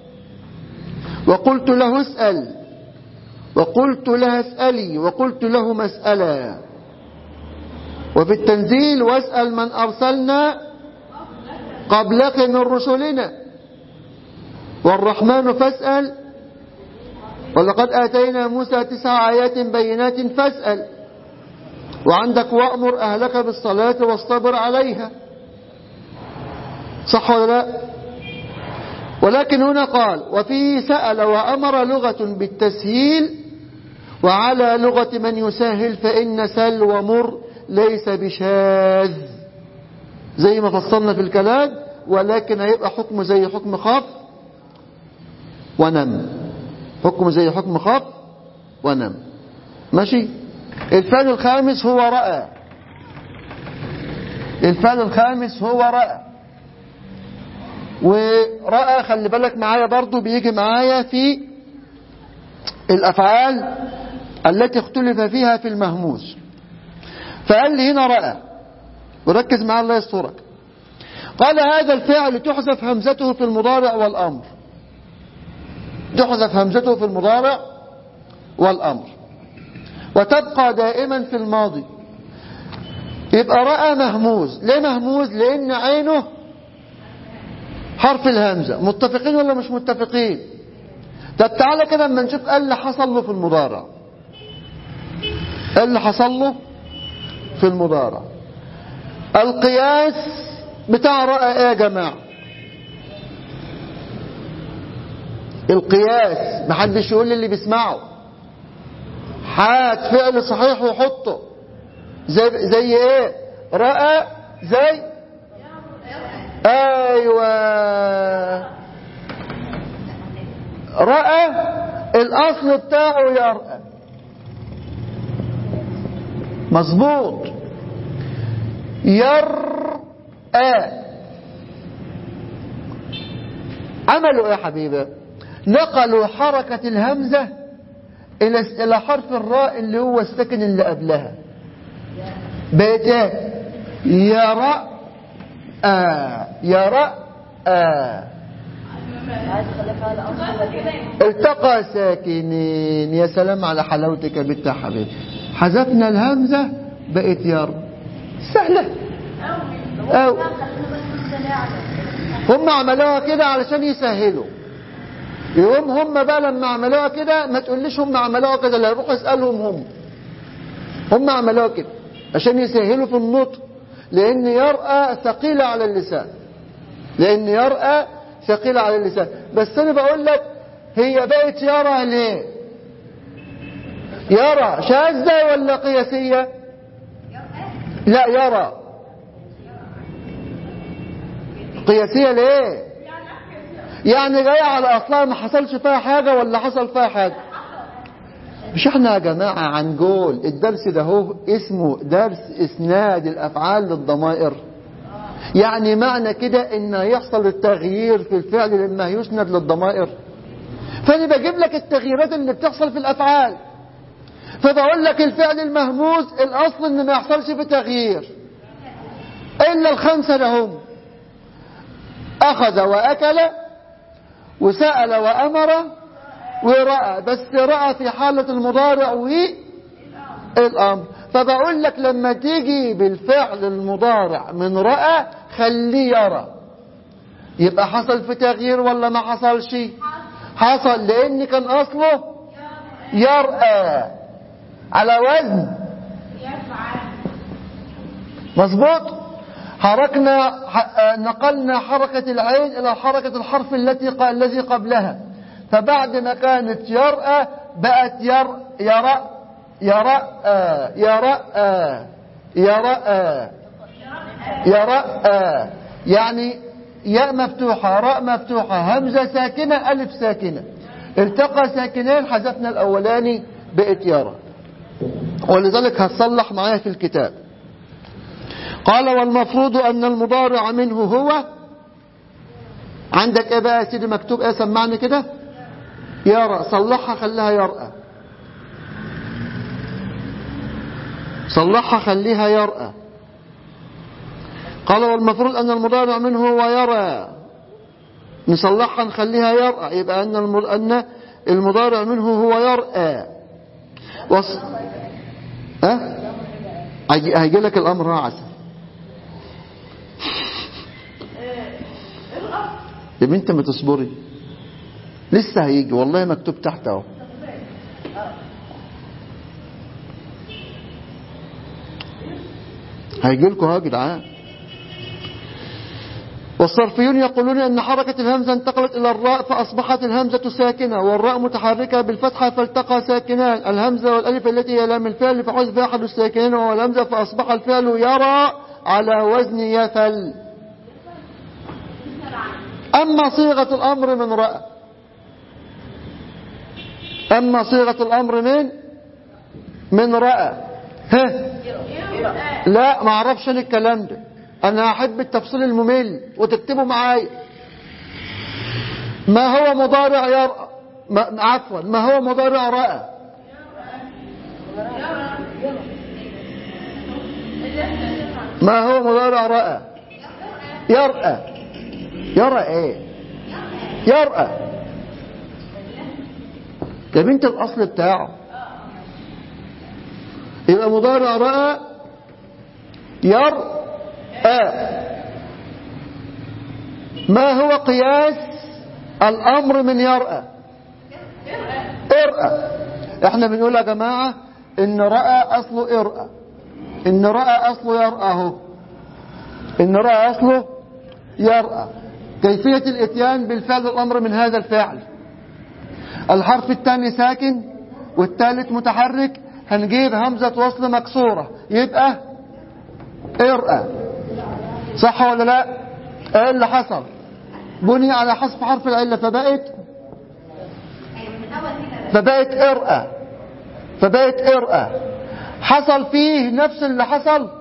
وقلت له اسأل وقلت لها اسألي وقلت له مسألة وفي التنزيل واسأل من أرسلنا قبلك من رسلنا والرحمن فاسأل ولقد آتينا موسى تسع آيات بينات فاسأل وعندك وأمر أهلك بالصلاة واصطبر عليها صح ولا لا ولكن هنا قال وفيه سأل وأمر لغة بالتسهيل وعلى لغة من يسهل فإن سل ومر ليس بشاذ زي ما فصلنا في الكلام ولكن هيبقى حكم زي حكم خاف ونم حكم زي حكم خاف ونم ماشي الفعل الخامس هو رأى الفعل الخامس هو رأى ورأى خلي بالك معايا برضو بيجي معايا في الأفعال التي اختلف فيها في المهموس فقال لي هنا رأى وركز معايا الله يسترك قال هذا الفعل تحذف همزته في المضارع والأمر تحذف همزته في المضارع والأمر وتبقى دائما في الماضي يبقى رأى مهموز ليه مهموز لأن عينه حرف الهمزة متفقين ولا مش متفقين طب تعالى كده اما نشوف ايه اللي حصل له في المضارع ايه اللي حصل له في المضارع القياس بتاع رأى ايه يا جماعة القياس محدش يقول لي اللي بيسمعه هات فعل صحيح وحطه زي زي ايه رأى زي ايوه رأى الاصل بتاعه يرأى مظبوط يرأى عملوا ايه يا حبيبي نقلوا حركة الهمزة الى الى حرف الراء اللي هو السكن اللي قبلها بقت ايه يرى آه يرى آه التقى ساكنين يا سلام على حلاوتك يا بنت يا حبيبي حذفنا الهمزة بقت يرى سهلة أو هم عملوها كده علشان يسهلوا يقوم هم بقى لما عملوها كده ما تقوليش هم عملوها كده لا روح اسألهم هم هم عملوها كده عشان يسهلوا في النطق لأن يرأى ثقيلة على اللسان لأن يرأى ثقيلة على اللسان بس أنا بقول لك هي بقت يرى ليه يرى شاذة ولا قياسية لا يرى قياسية ليه يعني جاية على أصلها ما حصلش فيها حاجة ولا حصل فيها حاجة مش احنا يا جماعة عن جول الدرس ده هو اسمه درس اسناد الافعال للضمائر يعني معنى كده ان يحصل التغيير في الفعل لما يسند للضمائر فانا بجيب لك التغييرات اللي بتحصل في الافعال فبقول لك الفعل المهموز الاصل ان ما يحصلش في تغيير الا الخمسة لهم اخذ واكل وسأل وامر ورأى بس رأى في حالة المضارع والأمر فبقول لك لما تيجي بالفعل المضارع من رأى خليه يرى يبقى حصل في تغيير ولا ما حصلش حصل لأن كان أصله يرأى على وزن مظبوط حركنا نقلنا حركة العين إلى حركة الحرف التي الذي قبلها فبعد ما كانت يرأى بقت ير يرى يرى يرى يرى يرى يعني ياء مفتوحة راء مفتوحة همزة ساكنة ألف ساكنة التقى ساكنين حذفنا الأولاني بقت يرى ولذلك هتصلح معايا في الكتاب قال والمفروض أن المضارع منه هو عندك ايه بقى يا سيدي مكتوب ايه سمعني كده يرى صلحها خليها يرأى صلحها خليها يرأى قال والمفروض أن المضارع منه هو يرى نصلحها نخليها يرأى يبقى أن أن المضارع منه هو يرأى وص... أه؟ هيجي لك الأمر عسى يا بنت ما تصبري لسه هيجي والله مكتوب تحت اهو هيجي لكم اهو يا جدعان والصرفيون يقولون ان حركة الهمزة انتقلت الى الراء فاصبحت الهمزة ساكنة والراء متحركة بالفتحة فالتقى ساكنان الهمزة والالف التي هي لام الفعل فحذف احد الساكنين وهو الهمزة فاصبح الفعل يرى على وزن يفل اما صيغة الامر من رأى أما صيغة الأمر من من رأى ها لا ما اعرفش انا الكلام ده انا احب التفصيل الممل وتكتبه معايا ما هو مضارع يرأى ما عفوا ما هو مضارع رأى ما هو مضارع رأى يرأى يرى ايه يرأى يا بنت الاصل بتاعه يبقى مضارع رأى يرأى ما هو قياس الأمر من يرأى ارأى احنا بنقول يا جماعة ان رأى أصله ارأى ان رأى أصله يرأى اهو ان رأى أصله يرأى كيفية الاتيان بالفعل الأمر من هذا الفعل الحرف الثاني ساكن والثالث متحرك هنجيب همزة وصل مكسورة يبقى ارأى صح ولا لا ايه اللي حصل بني على حذف حرف العلة فبقت فبقت ارأى فبقت ارأى حصل فيه نفس اللي حصل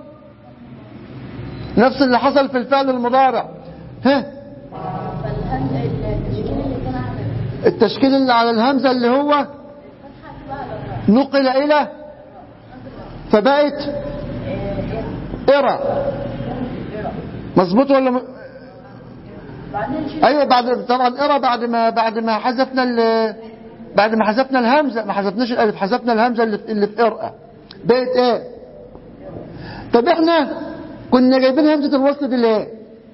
نفس اللي حصل في الفعل المضارع ها فالهمزة التشكيل اللي كان على التشكيل اللي على الهمزة اللي هو الفتحة بقى نقل إلى فبقت إرى مظبوط ولا م... بعدين شيل ايوه بعد طبعا ارى بعد ما بعد ما حذفنا ال... بعد ما حذفنا الهمزه ما حذفناش الالف حذفنا الهمزه اللي في اللي في ارقى بقت ايه طب احنا كنا جايبين همزه الوصل دي ليه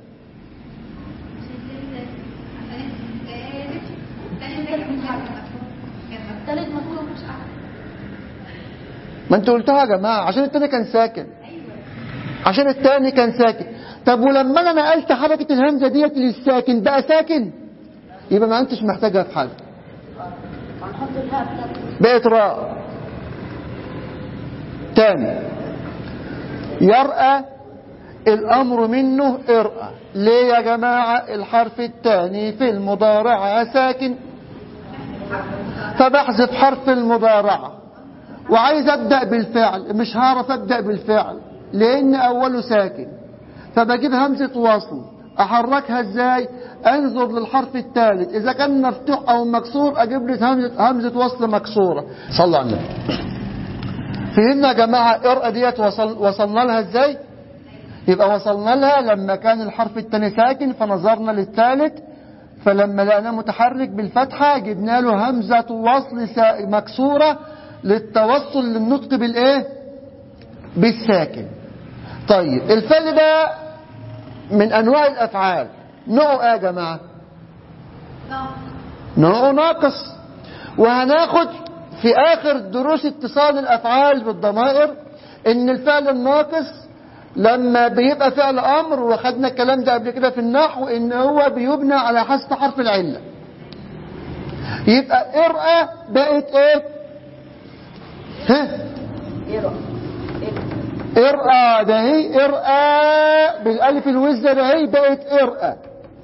التالت مطلوب مش عارف ما انتوا قلتوها يا جماعه عشان التاني كان ساكن عشان التاني كان ساكن طب ولما انا نقلت حركه الهمزه ديت للساكن بقى ساكن يبقى ما انتش محتاجها في حاجه هنحط الهاء بتاعت بقت راء تاني يرأى الأمر منه ارأى ليه يا جماعة الحرف الثاني في المضارعة ساكن فبحذف حرف المضارعة وعايز أبدأ بالفعل مش هعرف أبدأ بالفعل لأن أوله ساكن فبجيب همزة وصل أحركها إزاي أنظر للحرف الثالث إذا كان مفتوح أو مكسور أجيب لي همزة, همزة وصل مكسورة صلوا على النبي فهمنا يا جماعة ارقى ديت وصل وصلنا لها إزاي يبقى وصلنا لها لما كان الحرف الثاني ساكن فنظرنا للثالث فلما لقيناه متحرك بالفتحة جبنا له همزة وصل سا- مكسورة للتوصل للنطق بالإيه بالساكن طيب الفعل ده من أنواع الأفعال نوعه إيه يا جماعة نوعه ناقص وهناخد في آخر دروس اتصال الأفعال بالضمائر إن الفعل الناقص لما بيبقى فعل أمر وخدنا الكلام ده قبل كده في النحو إن هو بيبنى على حسب حرف العلة يبقى ارأى بقت ايه ها ارأى ده هي ارأى بالالف الوزة ده هي بقت ارأى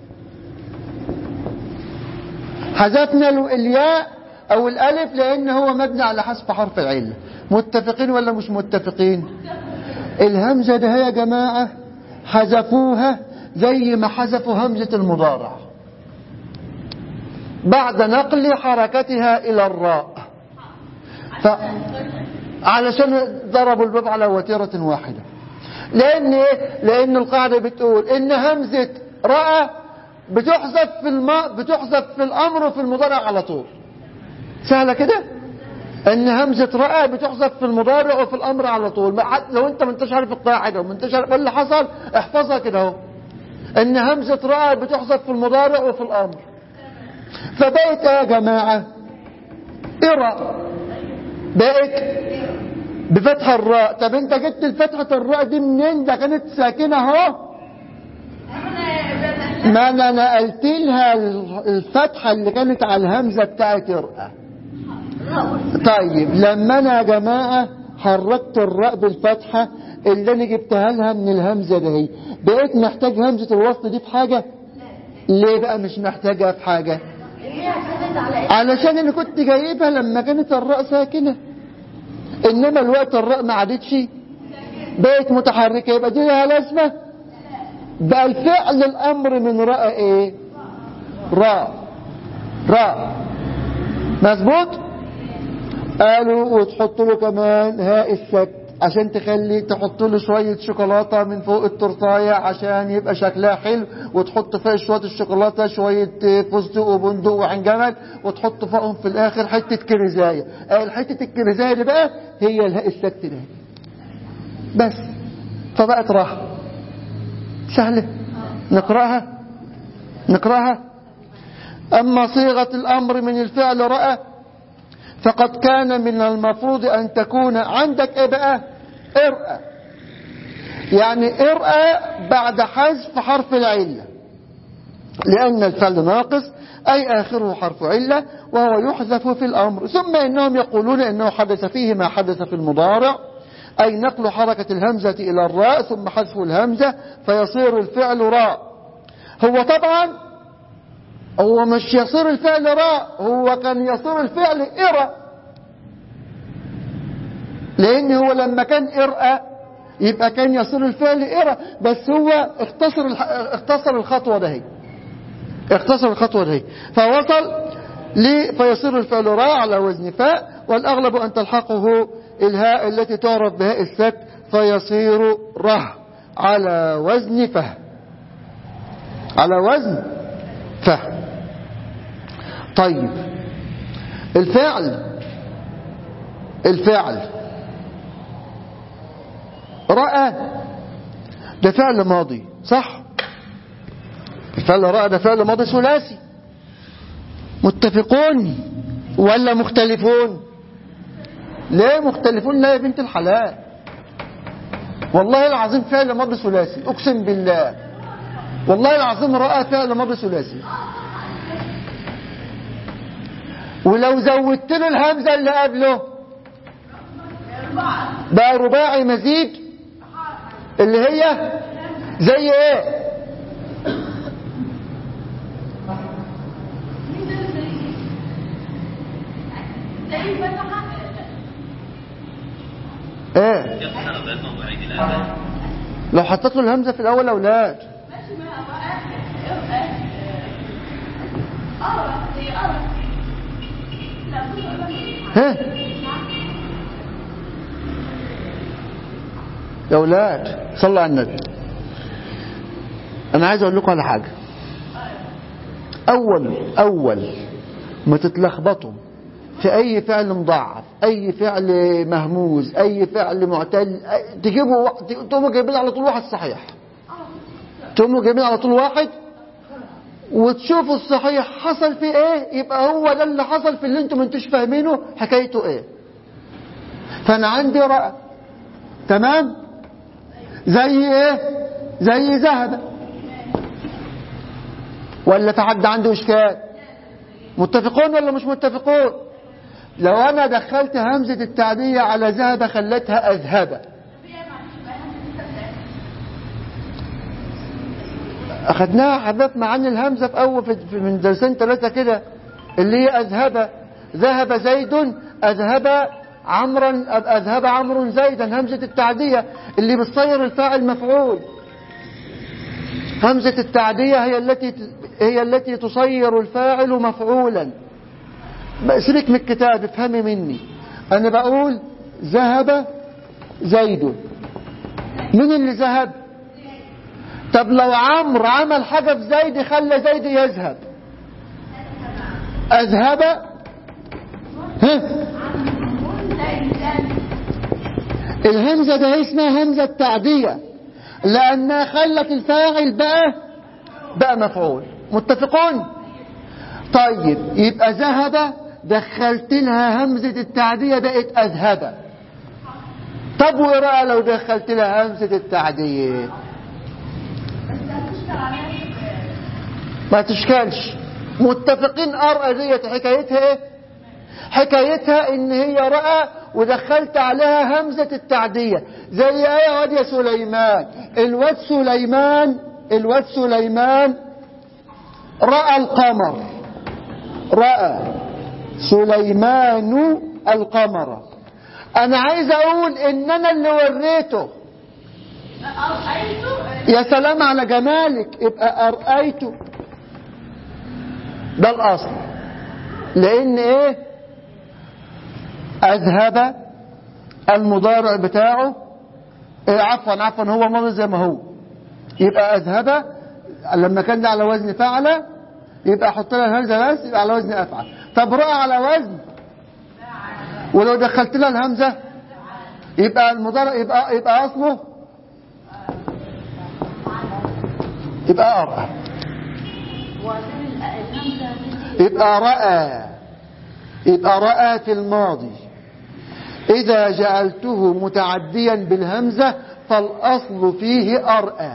حذفنا له الياء او الالف لان هو مبني على حذف حرف العله متفقين ولا مش متفقين الهمزه ده يا جماعه حذفوها زي ما حذفوا همزه المضارع بعد نقل حركتها الى الراء ف... علشان ضربوا الباب على وتيره واحده لان ايه لان القاعده بتقول ان همزه راى بتحذف في الم... بتحذف في الامر وفي المضارع على طول سهله كده ان همزه راى بتحذف في المضارع وفي الامر على طول ما حد- لو انت ما انتش عارف القاعده وما انتش عارف إيه اللي حصل احفظها كده اهو ان همزه راى بتحذف في المضارع وفي الامر فبقت ايه يا جماعه ارى بقت بفتح الراء طب انت جبت الفتحه الراء دي منين ده كانت ساكنه اهو ما انا نقلت لها الفتحه اللي كانت على الهمزه بتاعت رأى طيب لما انا يا جماعه حركت الراء بالفتحه اللي انا جبتها لها من الهمزه دي بقيت محتاج همزه الوصل دي في حاجه ليه بقى مش محتاجها في حاجه هي كده زائد على إيه؟ علشان انا كنت جايبها لما كانت الراء ساكنة انما الوقت الراء ما عادتش بقت متحركة يبقى دي لها لازمة بقى الفعل الامر من راء ايه راء راء مظبوط قالوا وتحط له كمان هاء السكت عشان تخلي تحط له شوية شوكولاتة من فوق التورتاية عشان يبقى شكلها حلو وتحط فيها شوية الشوكولاتة شوية فستق وبندق وعين جمل وتحط فوقهم في الآخر حتة كرزاية قال حتة الكرزاية دي بقى هي الهاء السكت ده بس فبقت راحة سهلة نقرأها نقرأها أما صيغة الأمر من الفعل رأى فقد كان من المفروض أن تكون عندك إيه بقى ارأى يعني ارأى بعد حذف حرف العلة لأن الفعل ناقص أي آخره حرف علة وهو يحذف في الأمر ثم إنهم يقولون إنه حدث فيه ما حدث في المضارع أي نقل حركة الهمزة إلى الراء ثم حذف الهمزة فيصير الفعل راء هو طبعا هو مش يصير الفعل راء هو كان يصير الفعل إرى لأن هو لما كان إرأى يبقى كان يصير الفعل إرى بس هو اختصر الح... اختصر الخطوة ده هي اختصر الخطوة ده هي فوصل لي فيصير الفعل راء على وزن فاء والأغلب أن تلحقه الهاء التي تعرف بهاء السكت فيصير ره على وزن فه على وزن فه طيب الفعل الفعل رأى ده فعل ماضي صح الفعل رأى ده فعل ماضي ثلاثي متفقون ولا مختلفون ليه مختلفون لا يا بنت الحلال والله العظيم فعل ماضي ثلاثي اقسم بالله والله العظيم رأى فعل ماضي ثلاثي ولو زودت له الهمزة اللي قبله بقى رباعي مزيج اللي هي زي ايه زي فتحة ايه لو حطيت له الهمزة في الاول اولاد ماشي ما هو ارقى ارى هي ارى لا بص ها يا اولاد صلوا على النبي انا عايز اقول لكم على حاجه اول اول ما تتلخبطوا في اي فعل مضاعف اي فعل مهموز اي فعل معتل أي- تجيبوا وا- تقوموا جايبين على طول واحد صحيح تقوموا جايبين على طول واحد وتشوفوا الصحيح حصل فيه ايه يبقى هو ده اللي حصل في اللي انتم ما انتوش فاهمينه حكايته ايه فانا عندي رأى تمام زي ايه زي ذهب ولا في حد عنده اشكال متفقون ولا مش متفقون لو انا دخلت همزة التعدية على ذهب خلتها اذهب اخدناها حبات معاني الهمزة في اول في في- من درسين ثلاثة كده اللي هي اذهب ذهب زيد اذهب عمرا أب- اذهب عمرو زيدا همزة التعدية اللي بتصير الفاعل مفعول همزة التعدية هي التي هي التي تصير الفاعل مفعولا سيبك من الكتاب افهمي مني انا بقول ذهب زيد مين اللي ذهب طب لو عمرو عمل حاجة في زيد خلى زيد يذهب اذهب ها الهمزة ده اسمها همزة تعدية لأنها خلت الفاعل بقى بقى مفعول متفقون طيب يبقى ذهب دخلت لها همزة التعدية بقت أذهب طب ورأى لو دخلت لها همزة التعدية ما تشكلش متفقين أرأى ديت حكايتها ايه حكايتها ان هي رأى ودخلت عليها همزة التعدية زي ايه يا واد يا سليمان الواد سليمان الواد سليمان رأى القمر رأى سليمان القمر انا عايز اقول ان انا اللي وريته أرأيت يا سلام على جمالك يبقى أرأيته ده الأصل لأن إيه أذهب المضارع بتاعه إيه عفوا عفوا هو ماضي زي ما هو يبقى أذهب لما كان ده على وزن فعل يبقى أحط لها الهمزة بس يبقى على وزن أفعل طب رأى على وزن ولو دخلت لها الهمزة يبقى المضارع يبقى يبقى أصله يبقى أرأى وبعدين الهمزة تجي يبقى رأى يبقى رأى في الماضي إذا جعلته متعديا بالهمزة فالأصل فيه أرأى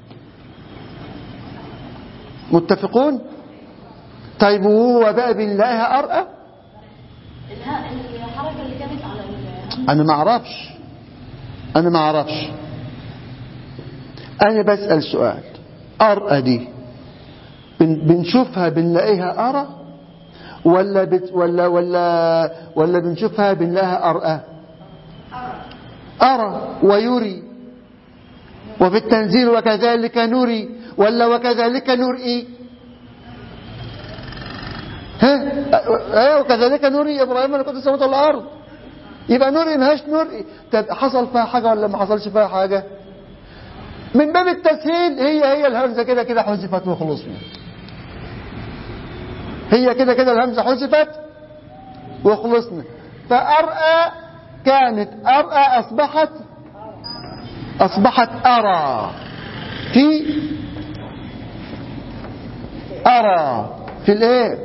متفقون طيب وهو بقى بالله أرأى الها- الحركة اللي كانت على الهمزة أنا ما أعرفش أنا ما أعرفش أنا بسأل سؤال أرأى دي بن- بنشوفها بنلاقيها أرى ولا بت ولا ولا ولا بنشوفها بنلاقيها أرأى أرى ويري وفي التنزيل وكذلك نري ولا وكذلك نرئي ها ايه وكذلك نري ابراهيم ملكوت السماوات والارض يبقى نري مهاش نري طب حصل فيها حاجه ولا ما حصلش فيها حاجه من باب التسهيل هي هي الهمزه كده كده حذفت وخلصنا هي كده كده الهمزه حذفت وخلصنا فأرأى كانت أرأى أصبحت أصبحت أرى في أرى في الإيه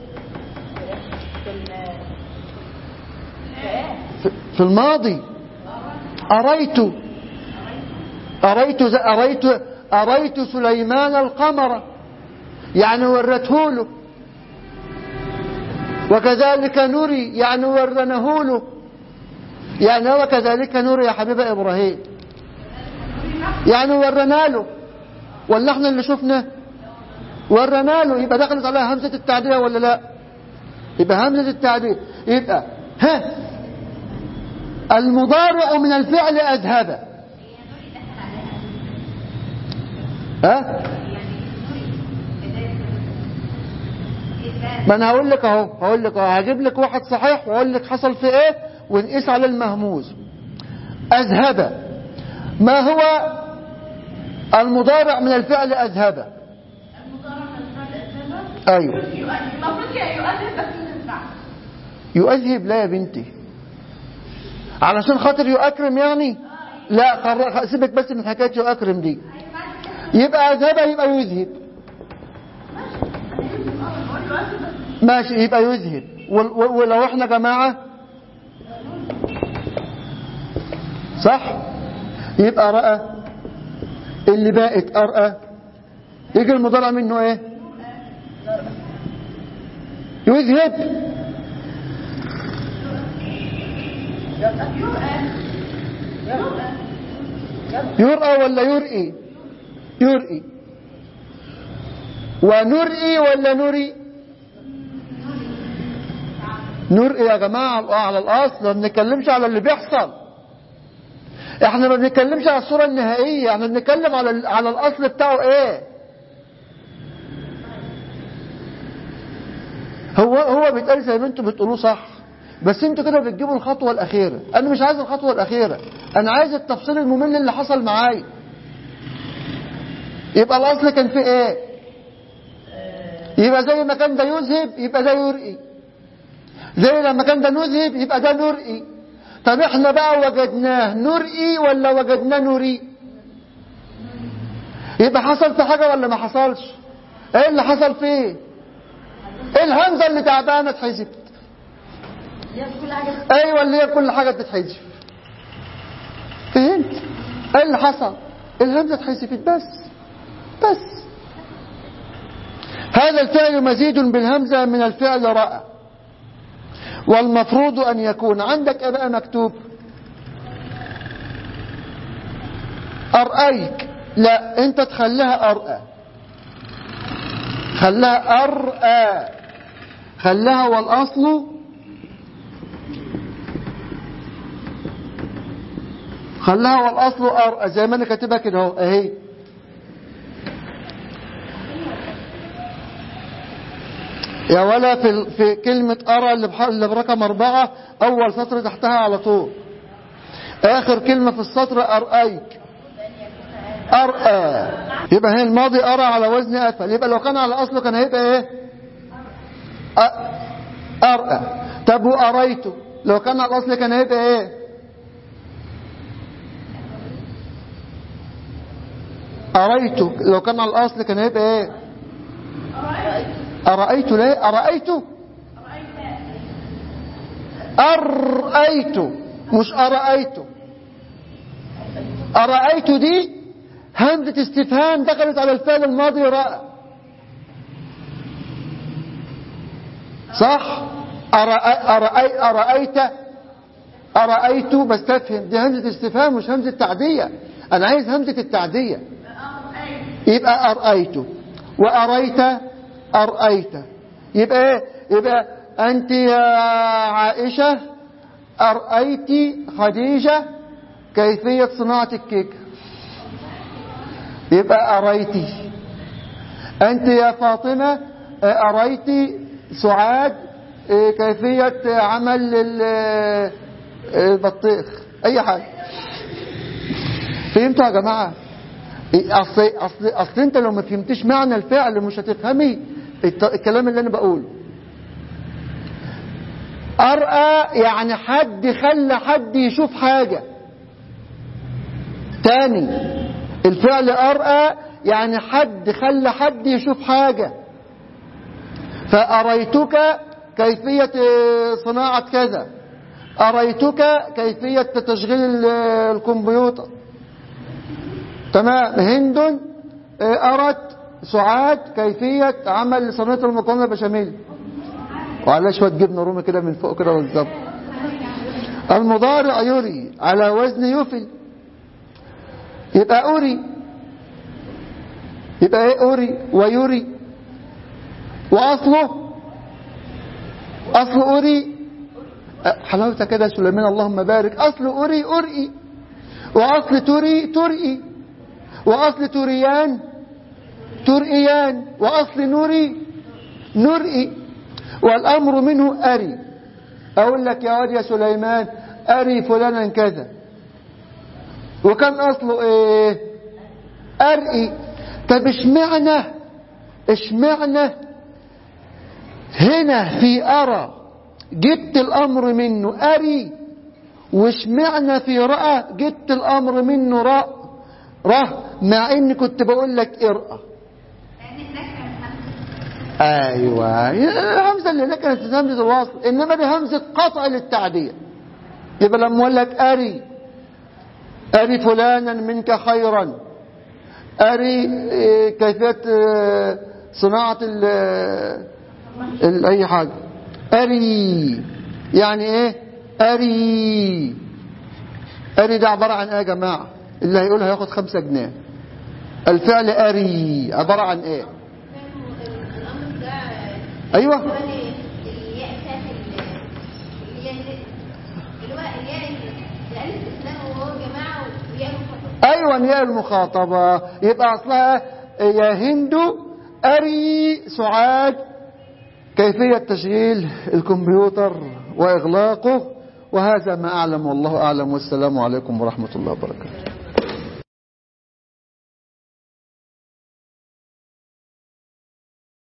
في- في الماضي أريت أريت أريت أريت سليمان القمر يعني ورته له وكذلك نري يعني ورنه له يعني هو كذلك نري يا حبيب إبراهيم يعني ورنا له ولا احنا اللي شفنا ورنا له يبقى دخلت عليها همزة التعدية ولا لا يبقى همزة التعدية يبقى ها المضارع من الفعل أذهب ها ما انا هقول لك اهو هقول لك اهو هجيب لك واحد صحيح واقول لك حصل في ايه ونقيس على المهموز اذهب ما هو المضارع من الفعل اذهب ايوه المفروض هي يؤدب بس ما تنفعش يؤذهب لا يا بنتي علشان خاطر يؤكرم يعني لا خر- سيبك بس من حكايه يؤكرم دي يبقى اذهب يبقى يذهب ماشي يبقى يذهب وال- وال- ولو احنا جماعه صح يبقى راى اللي بقت ارأى يجي المضارع منه ايه يذهب يرأى ولا يرئي يرئي ونرئي ولا نري نرئي يا جماعة على الأصل ما بنتكلمش على اللي بيحصل احنا ما بنتكلمش على الصورة النهائية احنا بنتكلم على ال- على الأصل بتاعه ايه هو هو بيتقال زي ما انتوا بتقولوه صح بس انتوا كده بتجيبوا الخطوة الأخيرة أنا مش عايز الخطوة الأخيرة أنا عايز التفصيل الممل اللي حصل معايا يبقى الأصل كان في إيه يبقى زي ما كان ده يذهب يبقى ده يرئي زي لما كان ده نذهب يبقى ده نرئي طب احنا بقى وجدناه نرئي ولا وجدناه نري يبقى حصل في حاجة ولا ما حصلش ايه اللي حصل فيه ايه الهمزة اللي تعبانة اتحذفت اللي هي في كل حاجة ايوه اللي هي كل حاجه بتتحذف فهمت ايه اللي حصل الهمزه اتحذفت بس بس هذا الفعل مزيد بالهمزه من الفعل راى والمفروض ان يكون عندك ايه بقى مكتوب ارأيك لا انت تخليها ارأى خليها ارأى خلاها والأصل خلاها والأصل أرأى زي ما أنا كاتبها كده اهو أهي يا ولا في في كلمة أرى اللي بح- اللي برقم أربعة أول سطر تحتها على طول آخر كلمة في السطر أرأيت أرأى يبقى هي الماضي أرى على وزن أفعل يبقى لو كان على أصله كان هيبقى إيه أ- أرأى طب وأريته لو كان على الأصل كان هيبقى إيه أريته لو كان على الأصل كان هيبقى إيه أرأيت ليه أرأيت أرأيت مش أرأيت أرأيت دي همزة استفهام دخلت على الفعل الماضي رأى صح أرأي أرأي أرأيت أرأيت بستفهم دي همزة استفهام مش همزة تعدية أنا عايز همزة التعدية يبقى أرأيت وأريت أرأيت يبقى إيه يبقى أنت يا عائشة أرأيت خديجة كيفية صناعة الكيك يبقى أريت أنت يا فاطمة أريت سعاد كيفية عمل ال- البطيخ أي حاجة فهمتوا يا جماعة اصل اصل اصل انت لو ما فهمتش معنى الفعل مش هتفهمي الت- الكلام اللي انا بقوله ارأى يعني حد خلى حد يشوف حاجة تاني الفعل ارأى يعني حد خلى حد يشوف حاجة فأريتك كيفية صناعة كذا أريتك كيفية تشغيل ال- الكمبيوتر تمام هند آه، أرت سعاد كيفية عمل صينية المكرونة بشاميل وعلى شوية جبنة رومي كده من فوق كده بالظبط المضارع يري على وزن يفل يبقى أري يبقى ايه أري ويري وأصله أصل أري أه، حلاوتها كده يا سليمان اللهم بارك أصل أري أرئي وأصل تري ترئي وأصل تريان ترئيان وأصل نوري نرئي والأمر منه أري أقول لك يا واد يا سليمان أري فلانا كذا وكان أصله إيه أرئي طب اشمعنى اشمعنى هنا في أرى جبت الأمر منه أري واشمعنى في رأى جبت الأمر منه رأى ره مع اني كنت بقول لك ارأى ايوه الهمزه اللي هناك كانت همزه الوصل انما دي همزه قطع للتعديه يبقى لما اقول لك اري اري فلانا منك خيرا اري إيه، كيفيه آه، صناعه ال ال- اي حاجه اري يعني ايه اري أري ده عبارة عن إيه يا جماعة اللي هيقولها هياخد خمسة جنيه الفعل أري عبارة عن إيه الأمر ده أيوة هو اللي- الياء بتاعت ال- اللي هي ال- اللي هو الياء الألف استثناء وهو جماعة وياء مخاطبة أيوة يا المخاطبة يبقى أصلها يا هند أري سعاد كيفية تشغيل الكمبيوتر وإغلاقه وهذا ما أعلم والله أعلم والسلام عليكم ورحمة الله وبركاته